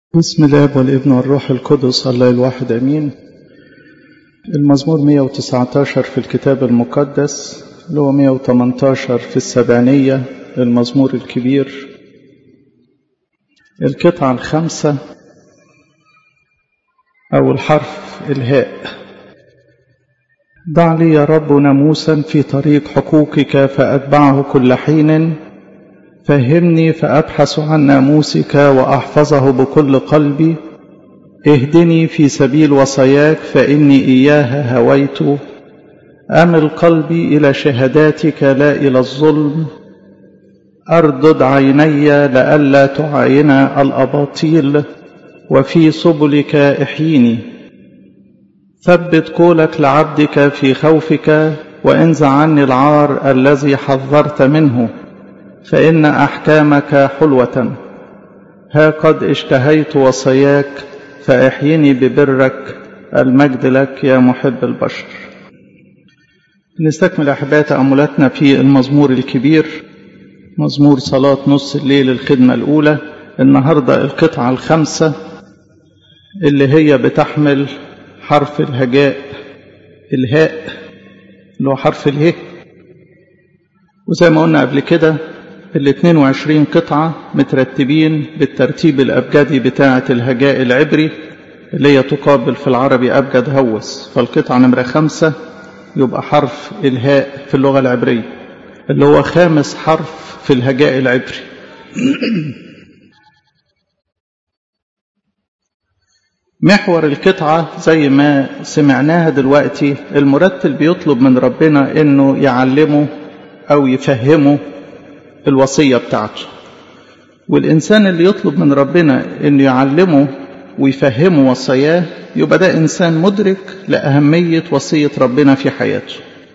بسم الله والابن والروح القدس الله الواحد امين المزمور 119 في الكتاب المقدس اللي هو 118 في السبعينية المزمور الكبير القطعة الخامسة أو الحرف الهاء ضع لي يا رب ناموسا في طريق حقوقك فأتبعه كل حين فهمني فأبحث عن ناموسك وأحفظه بكل قلبي اهدني في سبيل وصاياك فإني إياها هويت أمل قلبي إلى شهاداتك لا إلى الظلم أردد عيني لئلا تعاين الأباطيل وفي سبلك احييني ثبت قولك لعبدك في خوفك وانزع عني العار الذي حذرت منه فإن أحكامك حلوة ها قد اشتهيت وصياك فاحيني ببرك المجد لك يا محب البشر نستكمل أحباء تأملاتنا في المزمور الكبير مزمور صلاة نص الليل الخدمة الأولى النهاردة القطعة الخامسة اللي هي بتحمل حرف الهجاء الهاء اللي هو حرف اله وزي ما قلنا قبل كده ال 22 قطعة مترتبين بالترتيب الأبجدي بتاعة الهجاء العبري اللي هي تقابل في العربي أبجد هوس فالقطعة نمرة خمسة يبقى حرف الهاء في اللغة العبرية اللي هو خامس حرف في الهجاء العبري محور القطعة زي ما سمعناها دلوقتي المرتل بيطلب من ربنا انه يعلمه او يفهمه الوصية بتاعته والإنسان اللي يطلب من ربنا أنه يعلمه ويفهمه وصاياه يبقى ده إنسان مدرك لأهمية وصية ربنا في حياته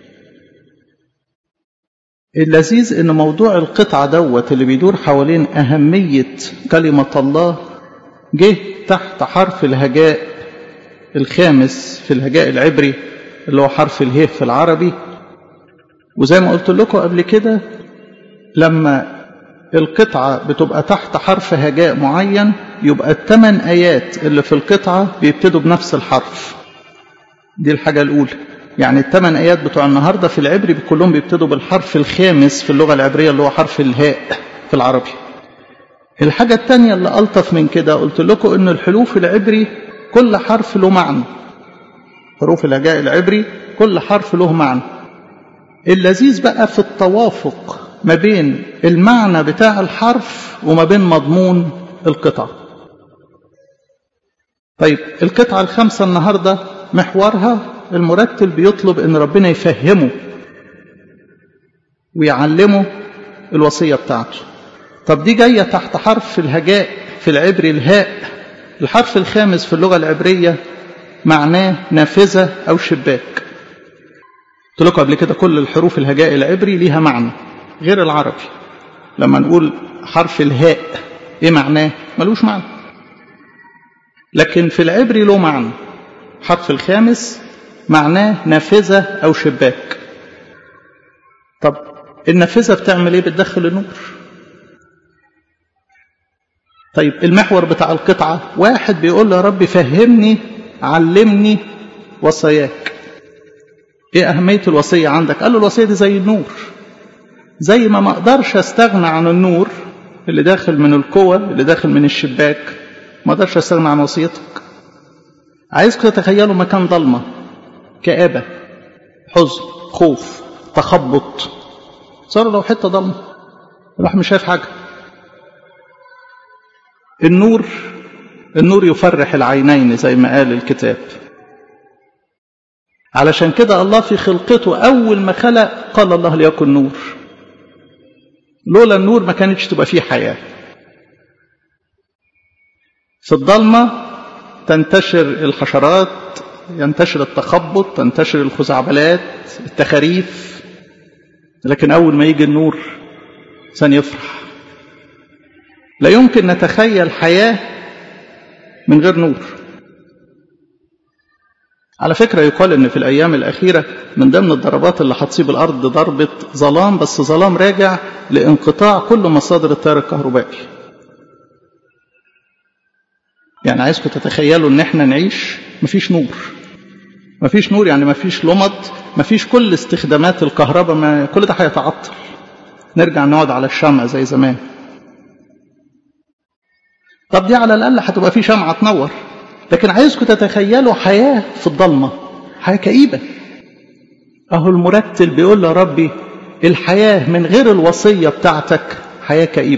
اللذيذ أن موضوع القطعة دوت اللي بيدور حوالين أهمية كلمة الله جه تحت حرف الهجاء الخامس في الهجاء العبري اللي هو حرف اله في العربي وزي ما قلت لكم قبل كده لما القطعة بتبقى تحت حرف هجاء معين يبقى الثمان آيات اللي في القطعة بيبتدوا بنفس الحرف دي الحاجة الأولى يعني الثمان آيات بتوع النهاردة في العبري كلهم بيبتدوا بالحرف الخامس في اللغة العبرية اللي هو حرف الهاء في العربي الحاجة الثانية اللي ألطف من كده قلت لكم إن الحروف العبري كل حرف له معنى حروف الهجاء العبري كل حرف له معنى اللذيذ بقى في التوافق ما بين المعنى بتاع الحرف وما بين مضمون القطعة طيب القطعة الخامسة النهاردة محورها المرتل بيطلب ان ربنا يفهمه ويعلمه الوصية بتاعته طب دي جاية تحت حرف الهجاء في العبري الهاء الحرف الخامس في اللغة العبرية معناه نافذة أو شباك قلت لكم قبل كده كل الحروف الهجاء العبري ليها معنى غير العربي لما نقول حرف الهاء ايه معناه ملوش معنى لكن في العبري له معنى حرف الخامس معناه نافذة أو شباك طب النافذة بتعمل ايه بتدخل النور طيب المحور بتاع القطعة واحد بيقول له يا رب فهمني علمني وصاياك ايه أهمية الوصية عندك قال له الوصية دي زي النور زي ما ما اقدرش استغنى عن النور اللي داخل من القوة اللي داخل من الشباك ما اقدرش استغنى عن وصيتك عايزكم تتخيلوا مكان ضلمة كآبة حزن خوف تخبط صار لو حتة ضلمة الواحد مش شايف حاجة النور النور يفرح العينين زي ما قال الكتاب علشان كده الله في خلقته أول ما خلق قال الله ليكن نور لولا النور ما كانتش تبقى فيه حياة في الضلمة تنتشر الحشرات ينتشر التخبط تنتشر الخزعبلات التخاريف لكن أول ما يجي النور سن يفرح لا يمكن نتخيل حياة من غير نور على فكرة يقال ان في الايام الاخيرة من ضمن الضربات اللي هتصيب الارض ضربة ظلام بس ظلام راجع لانقطاع كل مصادر التيار الكهربائي يعني عايزكم تتخيلوا ان احنا نعيش مفيش نور مفيش نور يعني مفيش لمض مفيش كل استخدامات الكهرباء ما كل ده هيتعطل نرجع نقعد على الشمع زي زمان طب دي على الاقل هتبقى في شمعه تنور لكن عايزكم تتخيلوا حياه في الضلمه حياه كئيبه اهو المرتل بيقول له ربي الحياه من غير الوصيه بتاعتك حياه كئيبه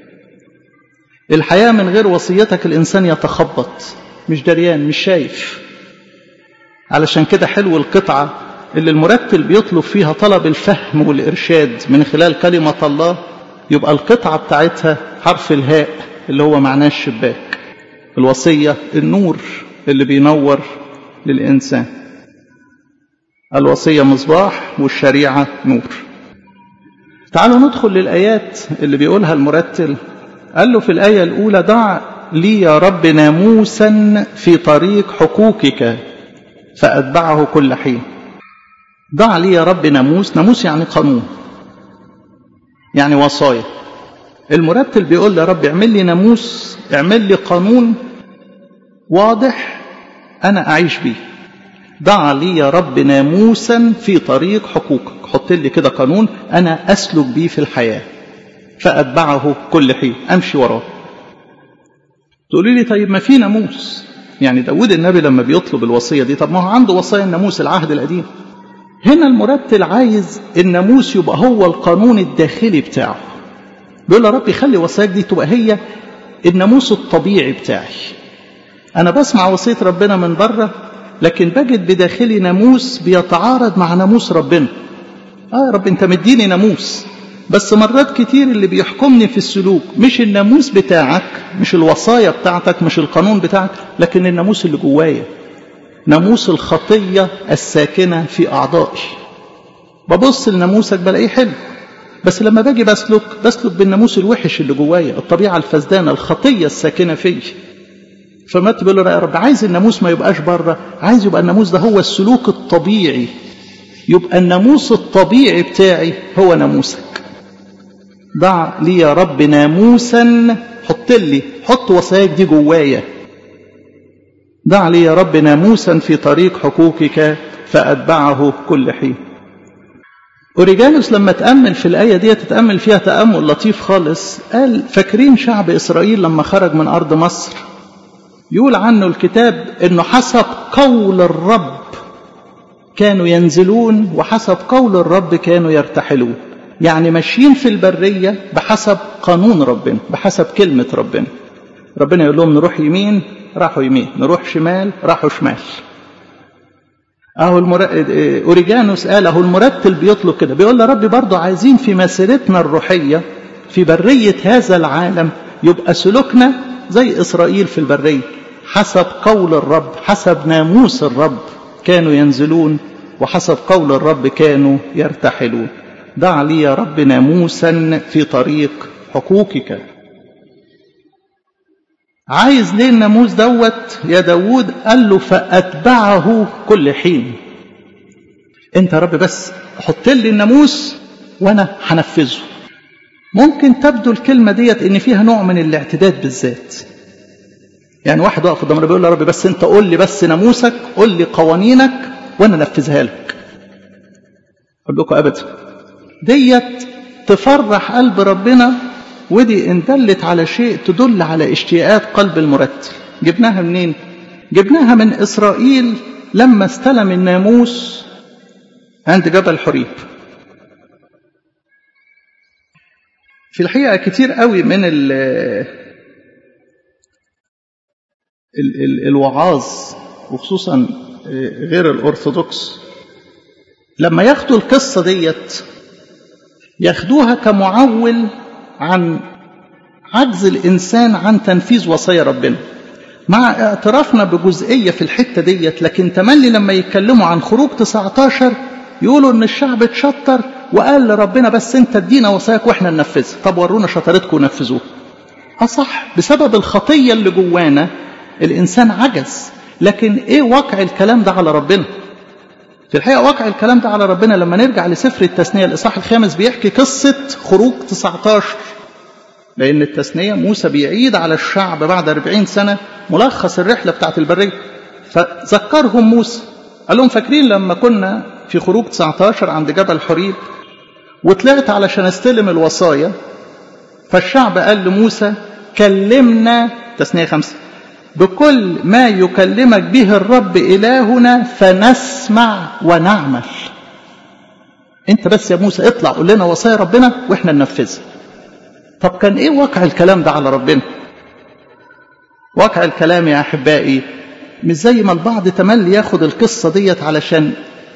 الحياه من غير وصيتك الانسان يتخبط مش دريان مش شايف علشان كده حلو القطعه اللي المرتل بيطلب فيها طلب الفهم والارشاد من خلال كلمه الله يبقى القطعه بتاعتها حرف الهاء اللي هو معناه الشباك الوصيه النور اللي بينور للانسان الوصيه مصباح والشريعه نور تعالوا ندخل للايات اللي بيقولها المرتل قال له في الايه الاولى ضع لي يا رب ناموسا في طريق حقوقك فاتبعه كل حين ضع لي يا رب ناموس ناموس يعني قانون يعني وصايا المرتل بيقول يا رب اعمل لي ناموس اعمل لي قانون واضح انا اعيش بيه ضع لي يا رب ناموسا في طريق حقوقك حط لي كده قانون انا اسلك بيه في الحياه فاتبعه كل حين امشي وراه تقولي لي طيب ما في ناموس يعني داود النبي لما بيطلب الوصيه دي طب ما هو عنده وصايا الناموس العهد القديم هنا المرتل عايز الناموس يبقى هو القانون الداخلي بتاعه بيقول يا رب خلي وصاياك دي تبقى هي الناموس الطبيعي بتاعي انا بسمع وصيه ربنا من بره لكن بجد بداخلي ناموس بيتعارض مع ناموس ربنا اه يا رب انت مديني ناموس بس مرات كتير اللي بيحكمني في السلوك مش الناموس بتاعك مش الوصايا بتاعتك مش القانون بتاعك لكن الناموس اللي جوايا ناموس الخطية الساكنة في أعضائي ببص لناموسك بلاقيه حلو بس لما باجي بسلك بسلك بالناموس الوحش اللي جوايا الطبيعة الفسدانة الخطية الساكنة فيا فما تقول له يا رب عايز الناموس ما يبقاش بره عايز يبقى الناموس ده هو السلوك الطبيعي يبقى الناموس الطبيعي بتاعي هو ناموسك ضع لي يا رب ناموسا حط لي حط وصاياك دي جوايا ضع لي يا رب ناموسا في طريق حقوقك فأتبعه كل حين أوريجانوس لما تأمل في الآية دي تتأمل فيها تأمل لطيف خالص قال فاكرين شعب إسرائيل لما خرج من أرض مصر يقول عنه الكتاب أنه حسب قول الرب كانوا ينزلون وحسب قول الرب كانوا يرتحلون يعني ماشيين في البرية بحسب قانون ربنا بحسب كلمة ربنا ربنا يقول لهم نروح يمين راحوا يمين نروح شمال راحوا شمال اهو المر... اوريجانوس قال اهو المرتل بيطلب كده بيقول يا رب برضه عايزين في مسيرتنا الروحيه في بريه هذا العالم يبقى سلوكنا زي اسرائيل في البريه حسب قول الرب حسب ناموس الرب كانوا ينزلون وحسب قول الرب كانوا يرتحلون ضع لي يا رب ناموسا في طريق حقوقك عايز ليه الناموس دوت يا داوود قال له فأتبعه كل حين انت يا رب بس حط لي الناموس وانا هنفذه ممكن تبدو الكلمة ديت ان فيها نوع من الاعتداد بالذات يعني واحد واقف قدام ربنا بيقول له يا رب بس انت قول لي بس ناموسك قول لي قوانينك وانا انفذها لك اقول لكم ابدا ديت تفرح قلب ربنا ودي ان دلت على شيء تدل على اشتياقات قلب المرتل جبناها منين جبناها من اسرائيل لما استلم الناموس عند جبل حريب في الحقيقه كتير قوي من ال ال ال الوعاظ وخصوصا غير الارثوذكس لما ياخدوا القصه ديت ياخدوها كمعول عن عجز الإنسان عن تنفيذ وصايا ربنا مع اعترافنا بجزئية في الحتة ديت لكن تملي لما يتكلموا عن خروج 19 يقولوا ان الشعب اتشطر وقال لربنا بس انت ادينا وصاياك واحنا ننفذها طب ورونا شطارتكم ونفذوها اصح بسبب الخطية اللي جوانا الانسان عجز لكن ايه واقع الكلام ده على ربنا في الحقيقة واقع الكلام ده على ربنا لما نرجع لسفر التثنية الإصحاح الخامس بيحكي قصة خروج 19 لأن التثنية موسى بيعيد على الشعب بعد 40 سنة ملخص الرحلة بتاعت البرية فذكرهم موسى قال لهم فاكرين لما كنا في خروج 19 عند جبل حريب وطلعت علشان استلم الوصايا فالشعب قال لموسى كلمنا تثنية خمسة بكل ما يكلمك به الرب إلهنا فنسمع ونعمل انت بس يا موسى اطلع قول لنا وصايا ربنا واحنا ننفذها طب كان ايه واقع الكلام ده على ربنا واقع الكلام يا احبائي مش زي ما البعض تملي ياخد القصه ديت علشان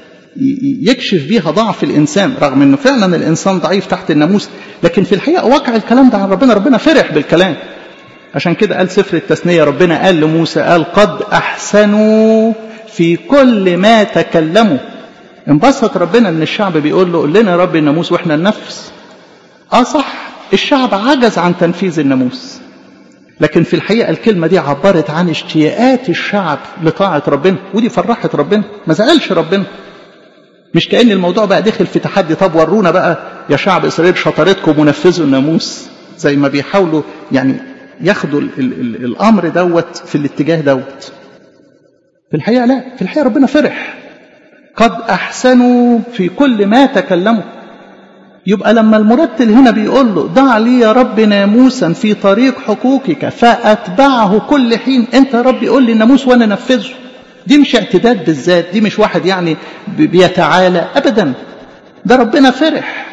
يكشف بيها ضعف الانسان رغم انه فعلا الانسان ضعيف تحت الناموس لكن في الحقيقه واقع الكلام ده عن ربنا ربنا فرح بالكلام عشان كده قال سفر التثنيه ربنا قال لموسى قال قد احسنوا في كل ما تكلموا انبسط ربنا ان الشعب بيقول له قول لنا يا رب الناموس واحنا ننفذ اه صح الشعب عجز عن تنفيذ الناموس لكن في الحقيقة الكلمة دي عبرت عن اشتياقات الشعب لطاعة ربنا ودي فرحت ربنا ما زعلش ربنا مش كأن الموضوع بقى دخل في تحدي طب ورونا بقى يا شعب إسرائيل شطارتكم ونفذوا الناموس زي ما بيحاولوا يعني ياخدوا ال ال ال الأمر دوت في الاتجاه دوت في الحقيقة لا في الحقيقة ربنا فرح قد أحسنوا في كل ما تكلموا يبقى لما المرتل هنا بيقول له ضع لي يا رب ناموسا في طريق حقوقك فأتبعه كل حين أنت يا رب قول لي الناموس وأنا نفذه دي مش اعتداد بالذات دي مش واحد يعني بيتعالى أبدا ده ربنا فرح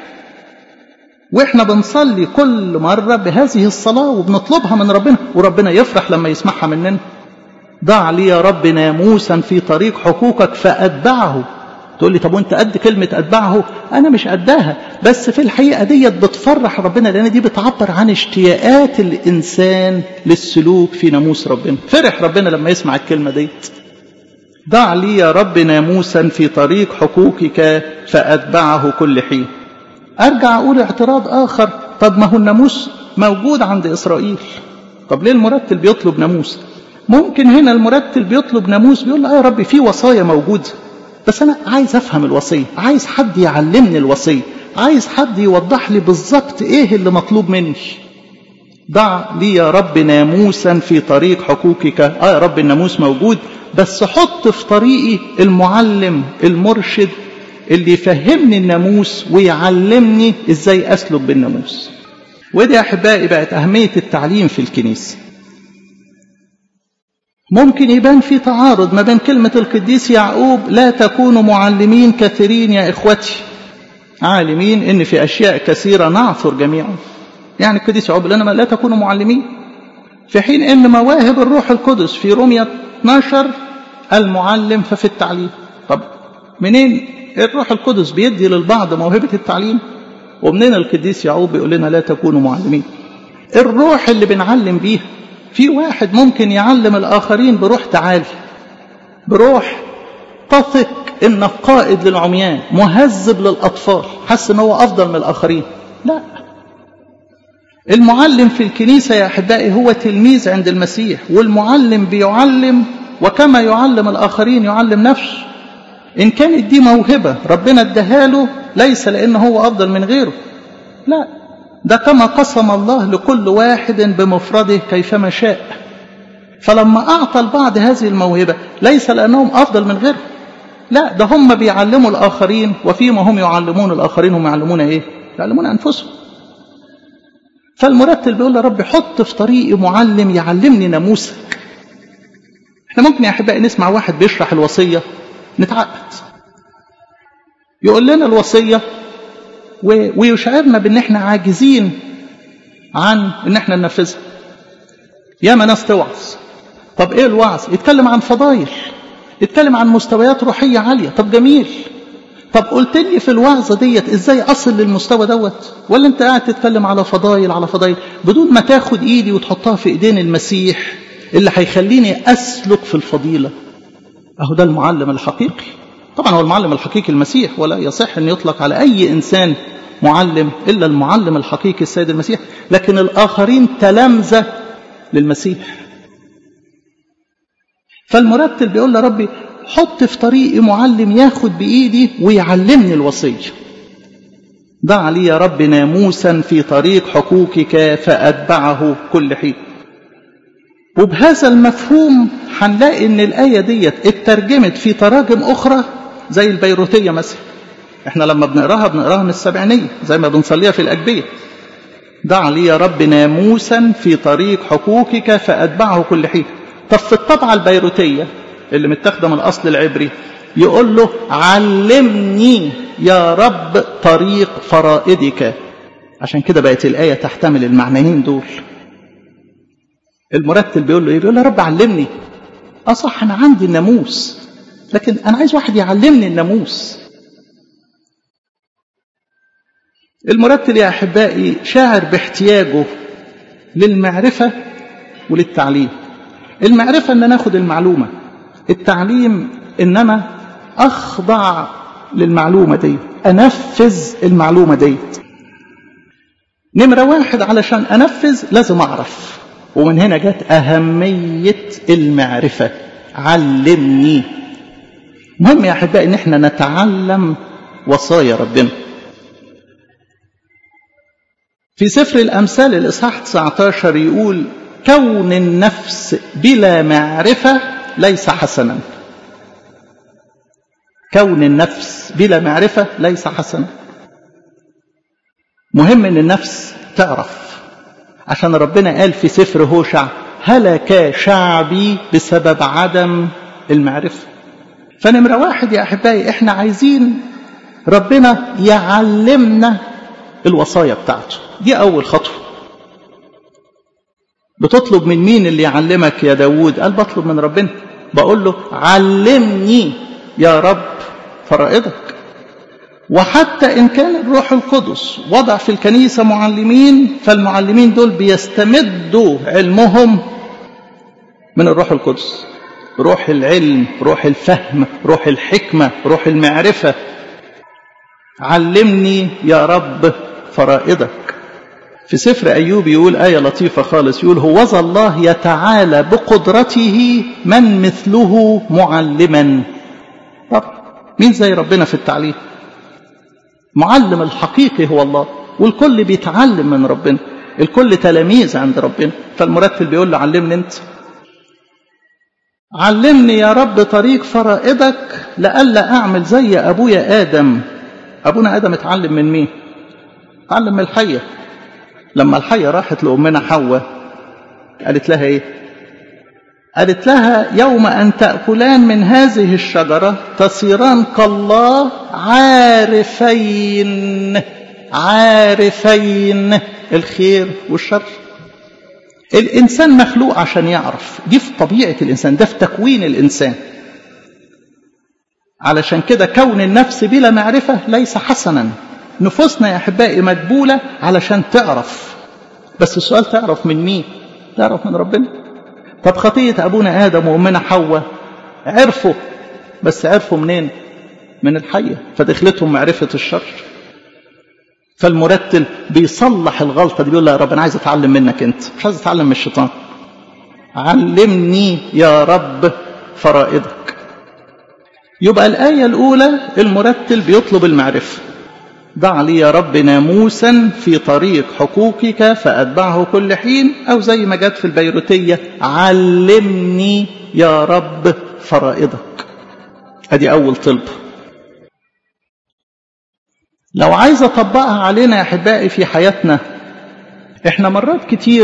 واحنا بنصلي كل مرة بهذه الصلاة وبنطلبها من ربنا وربنا يفرح لما يسمعها مننا ضع لي يا رب ناموسا في طريق حقوقك فأتبعه تقول لي طب وانت قد كلمة أتبعه أنا مش قدها بس في الحقيقة ديت بتفرح ربنا لأن دي بتعبر عن اشتياقات الإنسان للسلوك في ناموس ربنا فرح ربنا لما يسمع الكلمة ديت ضع لي يا رب ناموسا في طريق حقوقك فأتبعه كل حين أرجع أقول اعتراض آخر طب ما هو الناموس موجود عند إسرائيل طب ليه المرتل بيطلب ناموس ممكن هنا المرتل بيطلب ناموس بيقول له يا رب في وصايا موجوده بس أنا عايز أفهم الوصية عايز حد يعلمني الوصية عايز حد يوضح لي بالظبط إيه اللي مطلوب مني ضع لي يا رب ناموسا في طريق حقوقك آه يا رب الناموس موجود بس حط في طريقي المعلم المرشد اللي يفهمني الناموس ويعلمني ازاي اسلك بالناموس ودي يا احبائي بقت اهميه التعليم في الكنيسه ممكن يبان في تعارض ما بين كلمة القديس يعقوب لا تكونوا معلمين كثيرين يا إخوتي عالمين إن في أشياء كثيرة نعثر جميعا يعني القديس يعقوب لنا لا تكونوا معلمين في حين إن مواهب الروح القدس في رومية 12 المعلم ففي التعليم طب منين الروح القدس بيدي للبعض موهبة التعليم ومنين القديس يعقوب بيقول لنا لا تكونوا معلمين الروح اللي بنعلم بيها في واحد ممكن يعلم الآخرين بروح تعالي بروح تثق إنك قائد للعميان مهذب للأطفال حس إن هو أفضل من الآخرين لا المعلم في الكنيسة يا أحبائي هو تلميذ عند المسيح والمعلم بيعلم وكما يعلم الآخرين يعلم نفسه إن كانت دي موهبة ربنا اداها له ليس لأنه هو أفضل من غيره لا ده كما قسم الله لكل واحد بمفرده كيفما شاء فلما أعطى البعض هذه الموهبة ليس لأنهم أفضل من غيرهم لا ده هم بيعلموا الآخرين وفيما هم يعلمون الآخرين هم يعلمون إيه يعلمون أنفسهم فالمرتل بيقول يا رب حط في طريقي معلم يعلمني ناموسك احنا ممكن يا أحبائي نسمع واحد بيشرح الوصية نتعقد يقول لنا الوصية ويشعرنا بان احنا عاجزين عن ان احنا ننفذها ياما ناس توعظ طب ايه الوعظ يتكلم عن فضايل يتكلم عن مستويات روحيه عاليه طب جميل طب قلت لي في الوعظه ديت ازاي اصل للمستوى دوت ولا انت قاعد تتكلم على فضايل على فضايل بدون ما تاخد ايدي وتحطها في ايدين المسيح اللي هيخليني اسلك في الفضيله اهو ده المعلم الحقيقي طبعا هو المعلم الحقيقي المسيح ولا يصح أن يطلق على أي إنسان معلم إلا المعلم الحقيقي السيد المسيح لكن الآخرين تلامذة للمسيح فالمرتل بيقول لربي حط في طريقي معلم ياخد بإيدي ويعلمني الوصية ضع لي يا رب ناموسا في طريق حقوقك فأتبعه كل حين وبهذا المفهوم هنلاقي ان الآية ديت اترجمت في تراجم أخرى زي البيروتية مثلا احنا لما بنقراها بنقراها من السبعينية زي ما بنصليها في الأجبية ضع لي يا رب ناموسا في طريق حقوقك فأتبعه كل حين طب في الطبعة البيروتية اللي متاخده من الأصل العبري يقول له علمني يا رب طريق فرائدك عشان كده بقت الآية تحتمل المعنيين دول المرتل بيقول له ايه بيقول له يا رب علمني اه صح انا عندي الناموس لكن انا عايز واحد يعلمني الناموس المرتل يا احبائي شاعر باحتياجه للمعرفه وللتعليم المعرفه ان ناخد المعلومه التعليم ان انا اخضع للمعلومه دي انفذ المعلومه دي نمره واحد علشان انفذ لازم اعرف ومن هنا جت أهمية المعرفة علمني مهم يا أحبائي إن احنا نتعلم وصايا ربنا في سفر الأمثال الإصحاح 19 يقول كون النفس بلا معرفة ليس حسنا كون النفس بلا معرفة ليس حسنا مهم إن النفس تعرف عشان ربنا قال في سفر هوشع هلك شعبي بسبب عدم المعرفة فنمرة واحد يا أحبائي إحنا عايزين ربنا يعلمنا الوصايا بتاعته دي أول خطوة بتطلب من مين اللي يعلمك يا داود قال بطلب من ربنا بقول له علمني يا رب فرائضك وحتى إن كان الروح القدس وضع في الكنيسة معلمين فالمعلمين دول بيستمدوا علمهم من الروح القدس روح العلم روح الفهم روح الحكمة روح المعرفة علمني يا رب فرائضك في سفر أيوب يقول آية لطيفة خالص يقول هوذا الله يتعالى بقدرته من مثله معلما طب مين زي ربنا في التعليم معلم الحقيقي هو الله والكل بيتعلم من ربنا الكل تلاميذ عند ربنا فالمرتل بيقول له علمني انت علمني يا رب طريق فرائضك لئلا اعمل زي ابويا ادم ابونا ادم اتعلم من مين اتعلم من الحيه لما الحيه راحت لامنا حواء قالت لها ايه قالت لها يوم أن تأكلان من هذه الشجرة تصيران كالله عارفين عارفين الخير والشر الإنسان مخلوق عشان يعرف دي في طبيعة الإنسان ده في تكوين الإنسان علشان كده كون النفس بلا معرفة ليس حسنا نفوسنا يا أحبائي مدبولة علشان تعرف بس السؤال تعرف من مين تعرف من ربنا طب خطية أبونا آدم وأمنا حواء عرفوا بس عرفوا منين من الحية فدخلتهم معرفة الشر فالمرتل بيصلح الغلطة دي بيقول له يا رب أنا عايز أتعلم منك أنت مش عايز أتعلم من الشيطان علمني يا رب فرائضك يبقى الآية الأولى المرتل بيطلب المعرفة ضع لي يا رب ناموسا في طريق حقوقك فأتبعه كل حين أو زي ما جت في البيروتية علمني يا رب فرائضك أدي أول طلب لو عايز أطبقها علينا يا أحبائي في حياتنا إحنا مرات كتير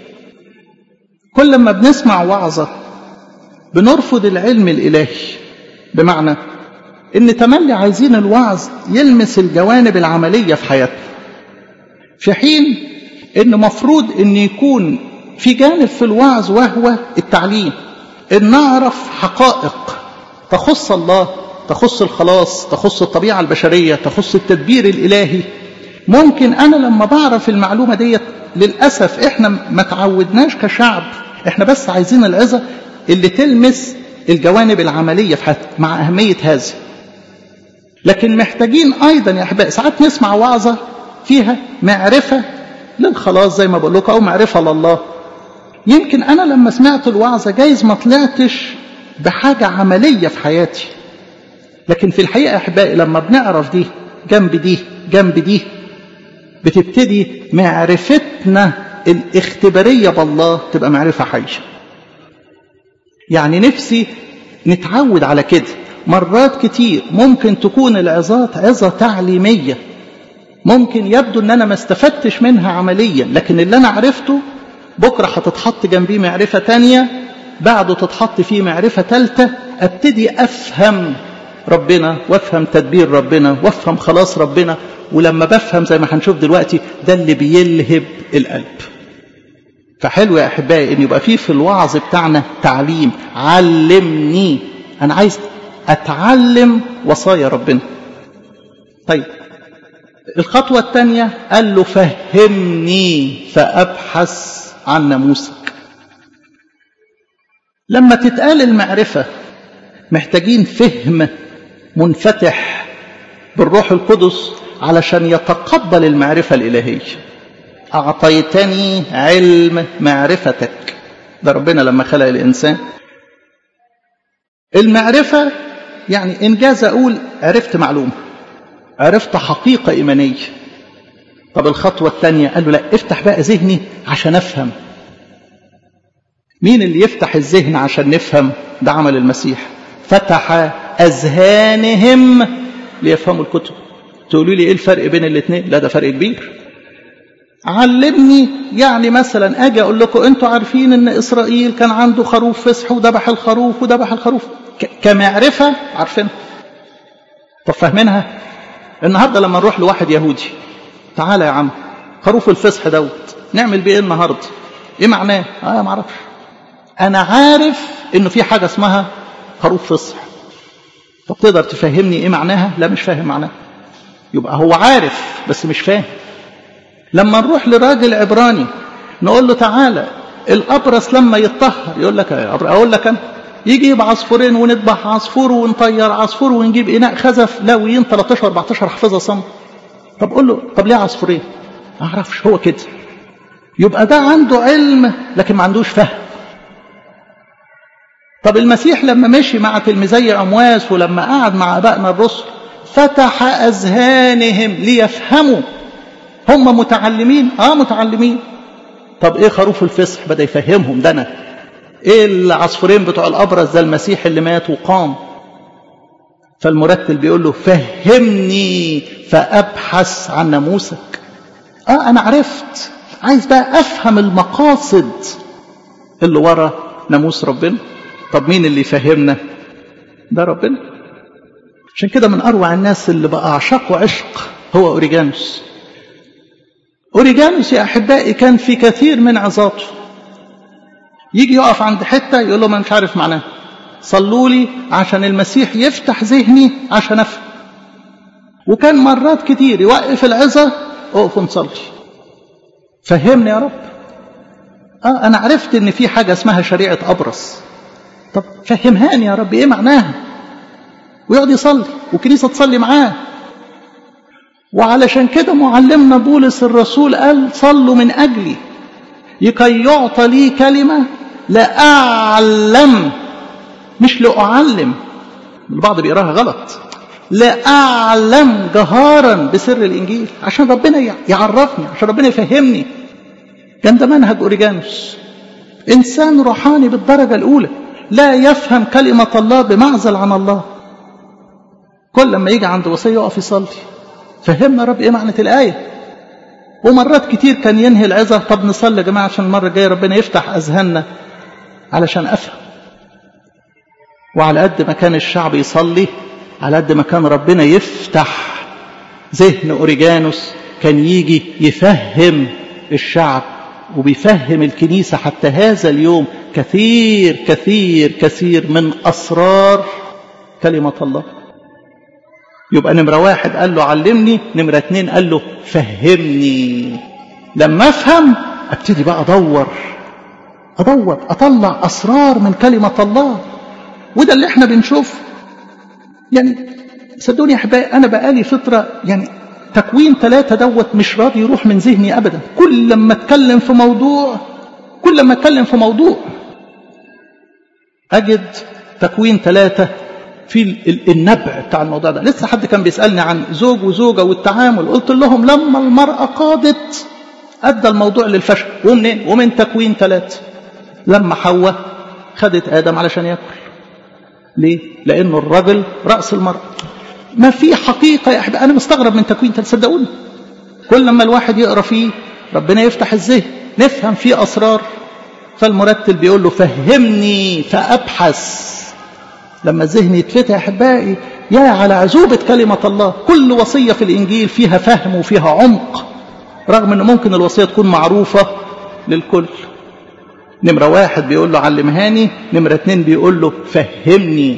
كل ما بنسمع وعظة بنرفض العلم الإلهي بمعنى ان تملي عايزين الوعظ يلمس الجوانب العملية في حياتنا في حين ان مفروض ان يكون في جانب في الوعظ وهو التعليم ان نعرف حقائق تخص الله تخص الخلاص تخص الطبيعة البشرية تخص التدبير الإلهي ممكن أنا لما بعرف المعلومة ديت للأسف إحنا ما تعودناش كشعب إحنا بس عايزين العظة اللي تلمس الجوانب العملية في حياتنا مع أهمية هذا لكن محتاجين أيضا يا أحبائي ساعات نسمع وعظة فيها معرفة للخلاص زي ما بقول لكم أو معرفة لله يمكن أنا لما سمعت الوعظة جايز ما طلعتش بحاجة عملية في حياتي لكن في الحقيقة يا أحبائي لما بنعرف دي جنب دي جنب دي بتبتدي معرفتنا الاختبارية بالله تبقى معرفة حية يعني نفسي نتعود على كده مرات كتير ممكن تكون العظات عظة تعليمية ممكن يبدو ان انا ما استفدتش منها عمليا لكن اللي انا عرفته بكرة هتتحط جنبيه معرفة تانية بعده تتحط فيه معرفة تالتة ابتدي افهم ربنا وافهم تدبير ربنا وافهم خلاص ربنا ولما بفهم زي ما هنشوف دلوقتي ده اللي بيلهب القلب فحلو يا احبائي ان يبقى فيه في الوعظ بتاعنا تعليم علمني انا عايز اتعلم وصايا ربنا طيب الخطوة الثانية قال له فهمني فأبحث عن ناموسك لما تتقال المعرفة محتاجين فهم منفتح بالروح القدس علشان يتقبل المعرفة الإلهية أعطيتني علم معرفتك ده ربنا لما خلق الإنسان المعرفة يعني إنجاز أقول عرفت معلومة عرفت حقيقة إيمانية طب الخطوة الثانية قال له لا افتح بقى ذهني عشان أفهم مين اللي يفتح الذهن عشان نفهم ده عمل المسيح فتح أذهانهم ليفهموا الكتب تقولوا لي إيه الفرق بين الاثنين لا ده فرق كبير علمني يعني مثلا أجي أقول لكم أنتوا عارفين أن إسرائيل كان عنده خروف فسح وذبح الخروف وذبح الخروف كمعرفة عارفينها طب فاهمينها النهارده لما نروح لواحد يهودي تعالى يا عم خروف الفصح دوت نعمل بيه ايه النهارده ايه معناه اه ما اعرفش انا عارف انه في حاجه اسمها خروف فصح طب تقدر تفهمني ايه معناها لا مش فاهم معناها يبقى هو عارف بس مش فاهم لما نروح لراجل عبراني نقول له تعالى الابرص لما يتطهر يقول لك اقول لك انا يجيب عصفورين ونذبح عصفور ونطير عصفور ونجيب اناء خزف لاويين 13 14 حافظها صم طب قول له طب ليه عصفورين؟ ما اعرفش هو كده يبقى ده عنده علم لكن ما عندوش فهم طب المسيح لما مشي مع تلميذي امواس ولما قعد مع ابائنا الرسل فتح اذهانهم ليفهموا هم متعلمين اه متعلمين طب ايه خروف الفصح بدا يفهمهم ده انا ايه العصفورين بتوع الابرز ده المسيح اللي مات وقام فالمرتل بيقول له فهمني فابحث عن ناموسك اه انا عرفت عايز بقى افهم المقاصد اللي ورا ناموس ربنا طب مين اللي يفهمنا ده ربنا عشان كده من اروع الناس اللي بقى اعشقه عشق هو اوريجانوس اوريجانوس يا احبائي كان في كثير من عظاته يجي يقف عند حته يقول له ما مش عارف معناها صلوا لي عشان المسيح يفتح ذهني عشان افهم وكان مرات كتير يوقف العظه اقف نصلي فهمني يا رب اه انا عرفت ان في حاجه اسمها شريعه ابرص طب فهمهاني يا رب ايه معناها ويقعد يصلي والكنيسه تصلي معاه وعلشان كده معلمنا بولس الرسول قال صلوا من اجلي لكي يعطى لي كلمه لاعلم مش لاعلم البعض بيقراها غلط لاعلم جهارا بسر الانجيل عشان ربنا يعرفني عشان ربنا يفهمني كان ده منهج اوريجانوس انسان روحاني بالدرجه الاولى لا يفهم كلمه الله بمعزل عن الله كل لما يجي عند وصيه يقف يصلي فهمنا رب ايه معنى الايه ومرات كتير كان ينهي العظه طب نصلي يا جماعه عشان المره الجايه ربنا يفتح اذهاننا علشان افهم وعلى قد ما كان الشعب يصلي على قد ما كان ربنا يفتح ذهن اوريجانوس كان يجي يفهم الشعب وبيفهم الكنيسه حتى هذا اليوم كثير كثير كثير من اسرار كلمه الله يبقى نمرة واحد قال له علمني نمرة اتنين قال له فهمني لما افهم ابتدي بقى ادور ادور اطلع اسرار من كلمة الله وده اللي احنا بنشوفه يعني صدقوني يا احبائي انا بقالي فترة يعني تكوين ثلاثة دوت مش راضي يروح من ذهني ابدا كل لما اتكلم في موضوع كل لما اتكلم في موضوع اجد تكوين ثلاثة في النبع بتاع الموضوع ده لسه حد كان بيسألني عن زوج وزوجة والتعامل قلت لهم لما المرأة قادت أدى الموضوع للفشل ومنين ومن تكوين ثلاثة لما حواء خدت آدم علشان يأكل ليه لأنه الرجل رأس المرأة ما في حقيقة يا أحباب أنا مستغرب من تكوين ثلاثة صدقوني كل لما الواحد يقرأ فيه ربنا يفتح الذهن نفهم فيه أسرار فالمرتل بيقول له فهمني فأبحث لما الذهن يتفتح يا أحبائي يا على عزوبة كلمة الله كل وصية في الإنجيل فيها فهم وفيها عمق رغم أن ممكن الوصية تكون معروفة للكل نمرة واحد بيقول له علمهاني نمرة اتنين بيقول له فهمني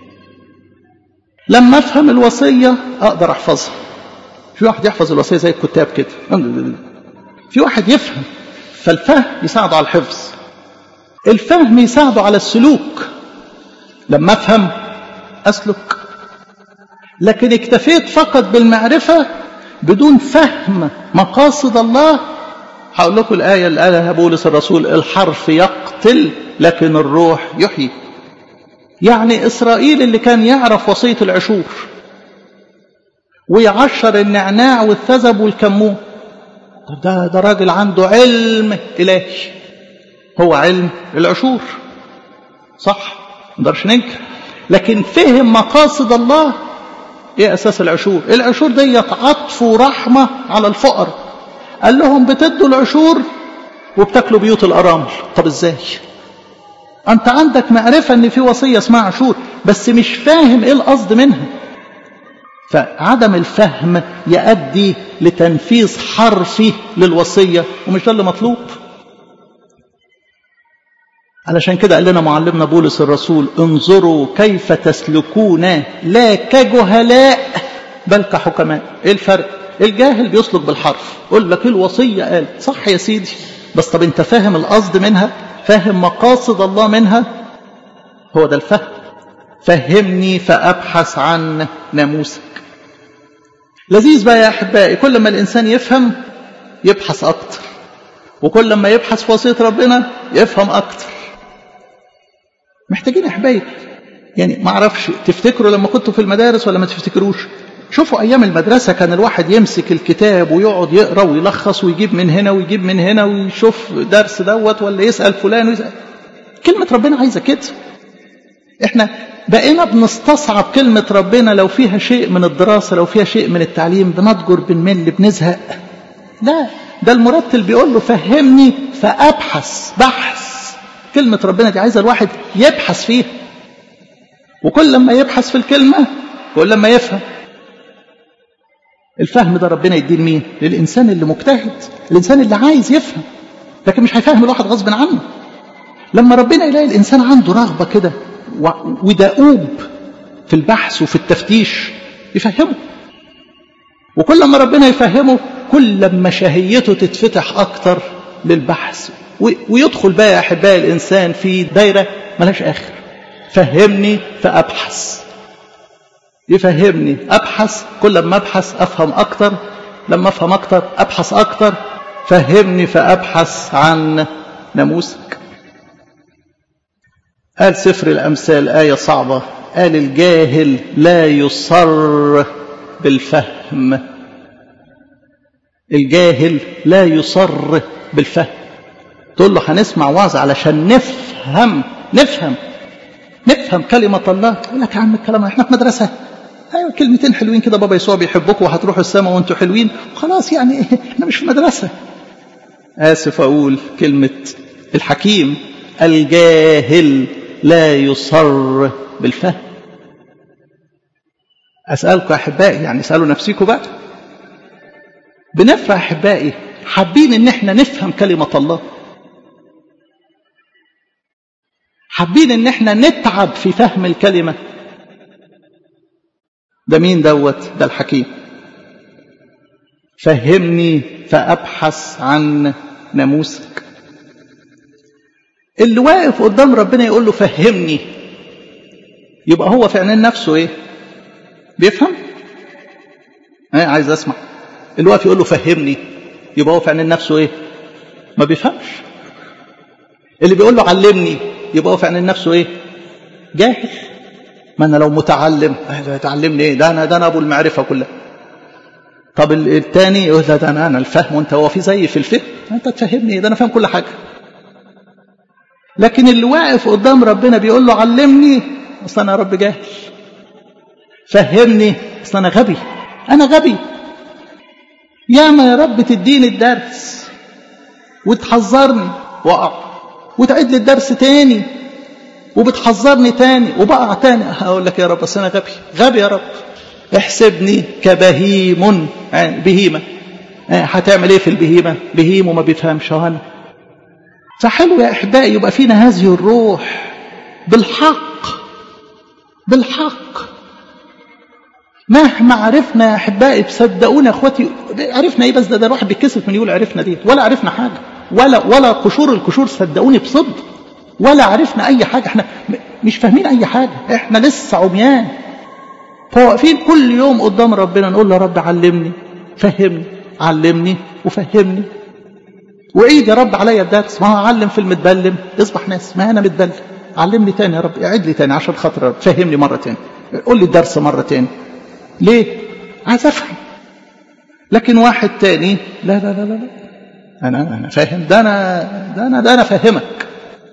لما أفهم الوصية أقدر أحفظها في واحد يحفظ الوصية زي الكتاب كده في واحد يفهم فالفهم يساعده على الحفظ الفهم يساعده على السلوك لما افهم اسلك لكن اكتفيت فقط بالمعرفة بدون فهم مقاصد الله هقول لكم الآية اللي قالها بولس الرسول الحرف يقتل لكن الروح يحيي يعني إسرائيل اللي كان يعرف وصية العشور ويعشر النعناع والثزب والكمون طب ده ده راجل عنده علم إلهي هو علم العشور صح ما نقدرش ننكر لكن فهم مقاصد الله ايه اساس العشور العشور ديت عطف ورحمه على الفقراء قال لهم بتدوا العشور وبتاكلوا بيوت الارامل طب ازاي انت عندك معرفه ان في وصيه اسمها عشور بس مش فاهم ايه القصد منها فعدم الفهم يؤدي لتنفيذ حرفي للوصيه ومش ده اللي مطلوب علشان كده قال لنا معلمنا بولس الرسول انظروا كيف تسلكون لا كجهلاء بل كحكماء ايه الفرق الجاهل بيسلك بالحرف يقول لك الوصية قال صح يا سيدي بس طب انت فاهم القصد منها فاهم مقاصد الله منها هو ده الفهم فهمني فأبحث عن ناموسك لذيذ بقى يا أحبائي كل ما الإنسان يفهم يبحث أكتر وكل ما يبحث في وصية ربنا يفهم أكتر محتاجين يا احبائي يعني ما اعرفش تفتكروا لما كنتوا في المدارس ولا ما تفتكروش شوفوا ايام المدرسه كان الواحد يمسك الكتاب ويقعد يقرا ويلخص ويجيب من هنا ويجيب من هنا ويشوف درس دوت ولا يسال فلان ويسأل. كلمه ربنا عايزه كده احنا بقينا بنستصعب كلمه ربنا لو فيها شيء من الدراسه لو فيها شيء من التعليم بنضجر بنمل بنزهق لا ده المرتل بيقول له فهمني فابحث بحث كلمة ربنا دي عايزة الواحد يبحث فيها وكل لما يبحث في الكلمة كل لما يفهم الفهم ده ربنا يديه لمين؟ للإنسان اللي مجتهد الإنسان اللي عايز يفهم لكن مش هيفهم الواحد غصب عنه لما ربنا يلاقي الإنسان عنده رغبة كده ودؤوب في البحث وفي التفتيش يفهمه وكل ما ربنا يفهمه كل ما شهيته تتفتح أكتر للبحث ويدخل بقى يا احبائي الانسان في دايره ملهاش اخر فهمني فابحث يفهمني ابحث كل ما ابحث افهم اكتر لما افهم اكتر ابحث اكتر فهمني فابحث عن ناموسك قال سفر الامثال ايه صعبه قال الجاهل لا يصر بالفهم الجاهل لا يصر بالفهم تقول له هنسمع وعظ علشان نفهم نفهم نفهم كلمة الله يقول لك يا عم الكلام احنا في مدرسة ايوه كلمتين حلوين كده بابا يسوع بيحبكم وهتروحوا السماء وانتوا حلوين خلاص يعني احنا مش في مدرسة آسف أقول كلمة الحكيم الجاهل لا يصر بالفهم أسألكم أحبائي يعني اسألوا نفسيكم بقى بنفرح أحبائي حابين إن احنا نفهم كلمة الله حابين ان احنا نتعب في فهم الكلمة ده مين دوت ده الحكيم فهمني فأبحث عن ناموسك اللي واقف قدام ربنا يقول له فهمني يبقى هو في عينين نفسه ايه بيفهم ايه عايز اسمع اللي واقف يقول له فهمني يبقى هو في عينين نفسه ايه ما بيفهمش اللي بيقول له علمني يبقى هو في عين نفسه ايه جاهل ما انا لو متعلم تعلمني ايه ده انا ده انا ابو المعرفه كلها طب الثاني يقول ده انا انا الفهم وانت هو في زي في الفهم انت تفهمني ده انا فاهم كل حاجه لكن اللي واقف قدام ربنا بيقول له علمني اصل انا يا رب جاهل فهمني اصل انا غبي انا غبي ياما يا رب تديني الدرس وتحذرني واقع وتعيد لي الدرس تاني وبتحذرني تاني وبقع تاني اقول لك يا رب اصل انا غبي غبي يا رب احسبني كبهيم بهيمه هتعمل ايه في البهيمه بهيم وما بيفهمش انا فحلو يا احبائي يبقى فينا هذه الروح بالحق بالحق مهما عرفنا يا احبائي تصدقونا يا اخواتي عرفنا ايه بس ده, ده الواحد بيتكسف من يقول عرفنا دي ولا عرفنا حاجه ولا ولا قشور القشور صدقوني بصدق ولا عرفنا اي حاجه احنا مش فاهمين اي حاجه احنا لسه عميان فواقفين كل يوم قدام ربنا نقول له يا رب علمني فهمني علمني وفهمني وعيد يا رب عليا الدرس ما هو اعلم في المتبلم اصبح ناس ما انا متبلم علمني تاني يا رب اعيد لي تاني عشان خاطر رب فهمني مره تاني قول لي الدرس مره تاني ليه عايز افهم لكن واحد تاني لا لا لا لا, لا. انا انا فاهم ده انا ده انا ده انا فاهمك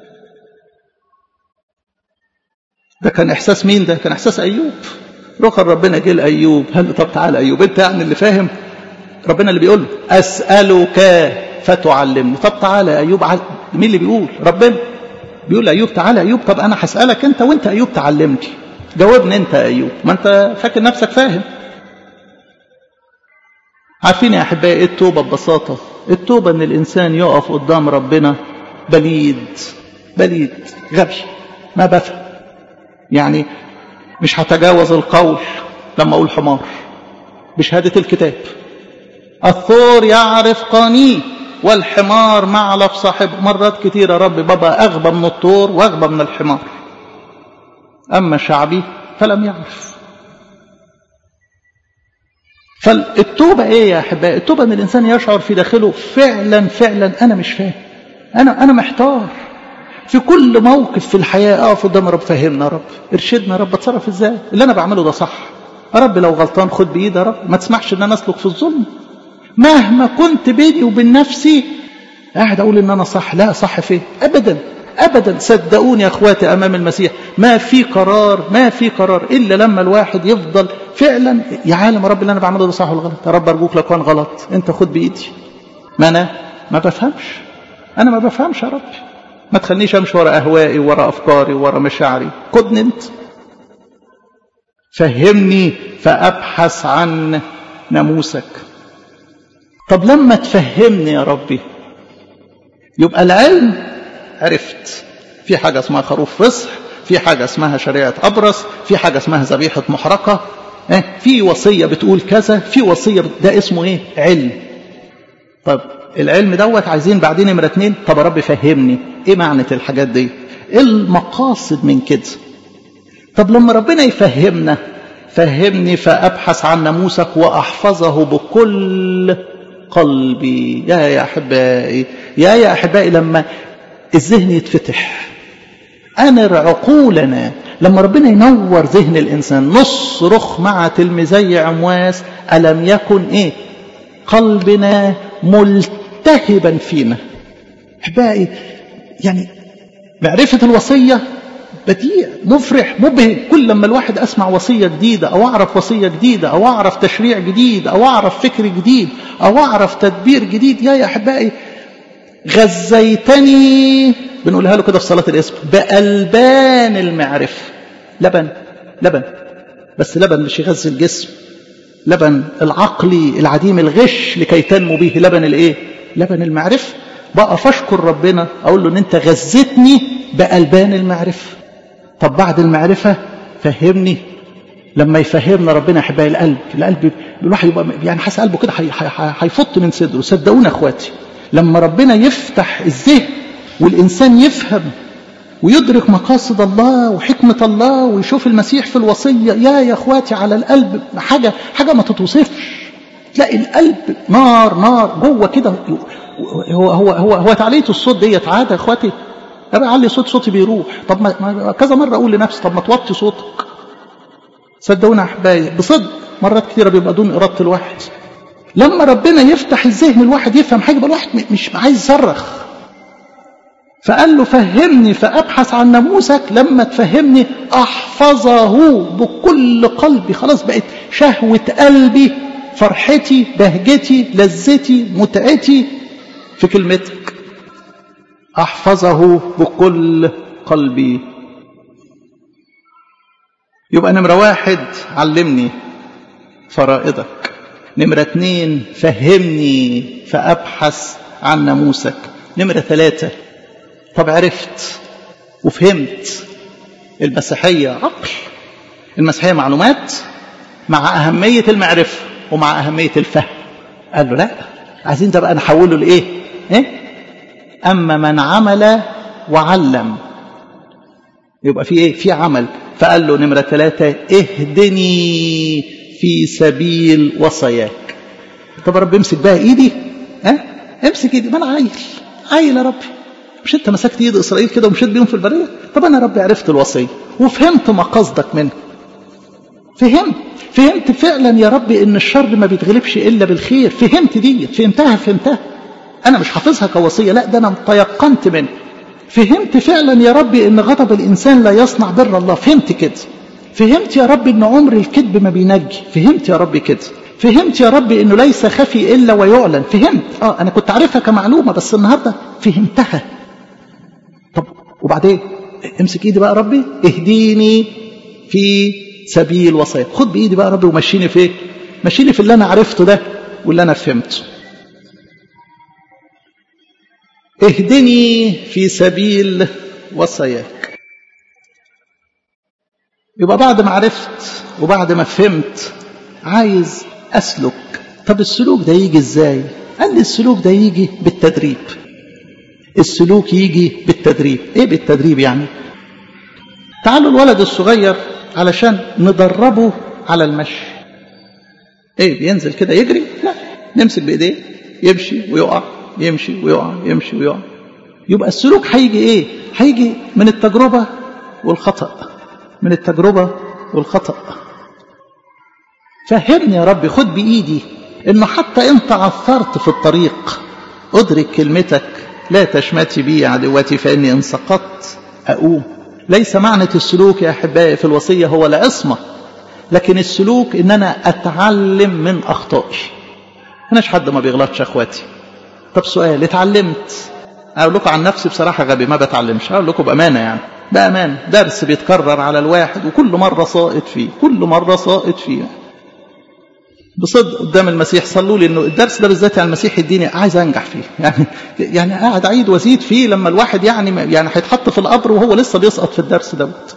ده كان احساس مين ده كان احساس ايوب رخر ربنا جه لايوب قال له طب تعالى ايوب انت يعني اللي فاهم ربنا اللي بيقول له اسالك فتعلمني طب تعالى يا ايوب عل... مين اللي بيقول ربنا بيقول لايوب تعالى يا ايوب طب انا هسالك انت وانت ايوب تعلمني جاوبني انت يا ايوب ما انت فاكر نفسك فاهم عارفين يا احبائي ايه التوبه ببساطه التوبه ان الانسان يقف قدام ربنا بليد بليد غبي ما بفهم يعني مش هتجاوز القول لما اقول حمار بشهاده الكتاب الثور يعرف قانيه والحمار معلف صاحبه مرات كتير يا رب بابا اغبى من الثور واغبى من الحمار اما شعبي فلم يعرف فالتوبه ايه يا احبائي التوبه ان الانسان يشعر في داخله فعلا فعلا انا مش فاهم انا انا محتار في كل موقف في الحياه اقف قدام رب فهمنا يا رب ارشدنا يا رب اتصرف ازاي اللي انا بعمله ده صح يا رب لو غلطان خد بايدي يا رب ما تسمحش ان انا اسلك في الظلم مهما كنت بيني وبين نفسي قاعد اقول ان انا صح لا صح فين ابدا ابدا صدقوني يا اخواتي امام المسيح ما في قرار ما في قرار الا لما الواحد يفضل فعلا يا عالم يا رب اللي انا بعمله ده صح ولا غلط يا رب ارجوك لو كان غلط انت خد بايدي ما انا ما بفهمش انا ما بفهمش يا رب ما تخلينيش امشي ورا اهوائي ورا افكاري ورا مشاعري خدني انت فهمني فابحث عن ناموسك طب لما تفهمني يا ربي يبقى العلم عرفت في حاجة اسمها خروف فصح في حاجة اسمها شريعة أبرص في حاجة اسمها ذبيحة محرقة في وصية بتقول كذا في وصية ده اسمه ايه علم طب العلم دوت عايزين بعدين نمرة اتنين طب يا رب فهمني ايه معنى الحاجات دي ايه المقاصد من كده طب لما ربنا يفهمنا فهمني فأبحث عن ناموسك وأحفظه بكل قلبي يا يا أحبائي يا يا أحبائي لما الذهن يتفتح أنر عقولنا لما ربنا ينور ذهن الإنسان نصرخ مع تلميذي عمواس ألم يكن إيه قلبنا ملتهبا فينا أحبائي يعني معرفة الوصية بديع مفرح مبهج كل لما الواحد أسمع وصية جديدة أو أعرف وصية جديدة أو أعرف تشريع جديد أو أعرف فكر جديد أو أعرف تدبير جديد يا يا أحبائي غزيتني بنقولها له كده في صلاة الاسم بألبان المعرفة لبن لبن بس لبن مش يغذي الجسم لبن العقلي العديم الغش لكي تنمو به لبن الايه لبن المعرفة بقى فاشكر ربنا اقول له ان انت غذيتني بألبان المعرفة طب بعد المعرفة فهمني لما يفهمنا ربنا احبائي القلب القلب الواحد يبقى يعني حاسس قلبه كده هيفط من صدره صدقونا اخواتي لما ربنا يفتح الذهن والإنسان يفهم ويدرك مقاصد الله وحكمة الله ويشوف المسيح في الوصية يا يا اخواتي على القلب حاجة حاجة ما تتوصفش تلاقي القلب نار نار جوه كده هو هو هو هو تعلية الصوت ديت عادة يا اخواتي ابقى علي صوت صوتي بيروح طب ما كذا مرة اقول لنفسي طب ما توطي صوتك صدقونا احبائي بصدق مرات كتيره بيبقى دون اراده الواحد لما ربنا يفتح الذهن الواحد يفهم حاجه يبقى الواحد مش عايز يصرخ فقال له فهمني فابحث عن ناموسك لما تفهمني احفظه بكل قلبي خلاص بقت شهوه قلبي فرحتي بهجتي لذتي متعتي في كلمتك احفظه بكل قلبي يبقى نمرة واحد علمني فرائضك نمرة اتنين فهمني فأبحث عن ناموسك نمرة ثلاثة طب عرفت وفهمت المسيحية عقل المسيحية معلومات مع أهمية المعرفة ومع أهمية الفهم قال له لا عايزين ده بقى نحوله لإيه إيه؟ أما من عمل وعلم يبقى في إيه في عمل فقال له نمرة ثلاثة اهدني في سبيل وصاياك طب يا رب امسك بقى ايدي ها امسك ايدي ما انا عايل عايل يا ربي مش انت مسكت ايد اسرائيل كده ومشيت بيهم في البريه طب انا يا ربي عرفت الوصيه وفهمت ما قصدك منه فهمت فهمت فعلا يا ربي ان الشر ما بيتغلبش الا بالخير فهمت دي فهمتها فهمتها انا مش حافظها كوصيه لا ده انا تيقنت منه فهمت فعلا يا ربي ان غضب الانسان لا يصنع بر الله فهمت كده فهمت يا رب ان عمر الكذب ما بينجي فهمت يا رب كده فهمت يا رب انه ليس خفي الا ويعلن فهمت اه انا كنت عارفها كمعلومه بس النهارده فهمتها طب وبعدين امسك ايدي بقى يا ربي اهديني في سبيل وصايا خد بايدي بقى يا ربي ومشيني في ايه مشيني في اللي انا عرفته ده واللي انا فهمته اهدني في سبيل وصاياك يبقى بعد ما عرفت وبعد ما فهمت عايز اسلك طب السلوك ده يجي ازاي قال لي السلوك ده يجي بالتدريب السلوك يجي بالتدريب ايه بالتدريب يعني تعالوا الولد الصغير علشان ندربه على المشي ايه بينزل كده يجري لا نمسك بايديه يمشي ويقع يمشي ويقع يمشي ويقع يبقى السلوك هيجي ايه هيجي من التجربة والخطأ من التجربة والخطأ فهمني يا رب خد بإيدي انه حتى انت عثرت في الطريق ادرك كلمتك لا تشمتي بي عدوتي فاني ان سقطت اقوم ليس معنى السلوك يا احبائي في الوصيه هو العصمه لكن السلوك ان انا اتعلم من اخطائي مش حد ما بيغلطش اخواتي طب سؤال اتعلمت اقول لكم عن نفسي بصراحه غبي ما بتعلمش اقول لكم بامانه يعني بامانه درس بيتكرر على الواحد وكل مره ساقط فيه كل مره ساقط فيه بصدق قدام المسيح صلوا لي انه الدرس ده بالذات على المسيح يديني عايز انجح فيه يعني يعني قاعد اعيد وازيد فيه لما الواحد يعني يعني هيتحط في القبر وهو لسه بيسقط في الدرس دوت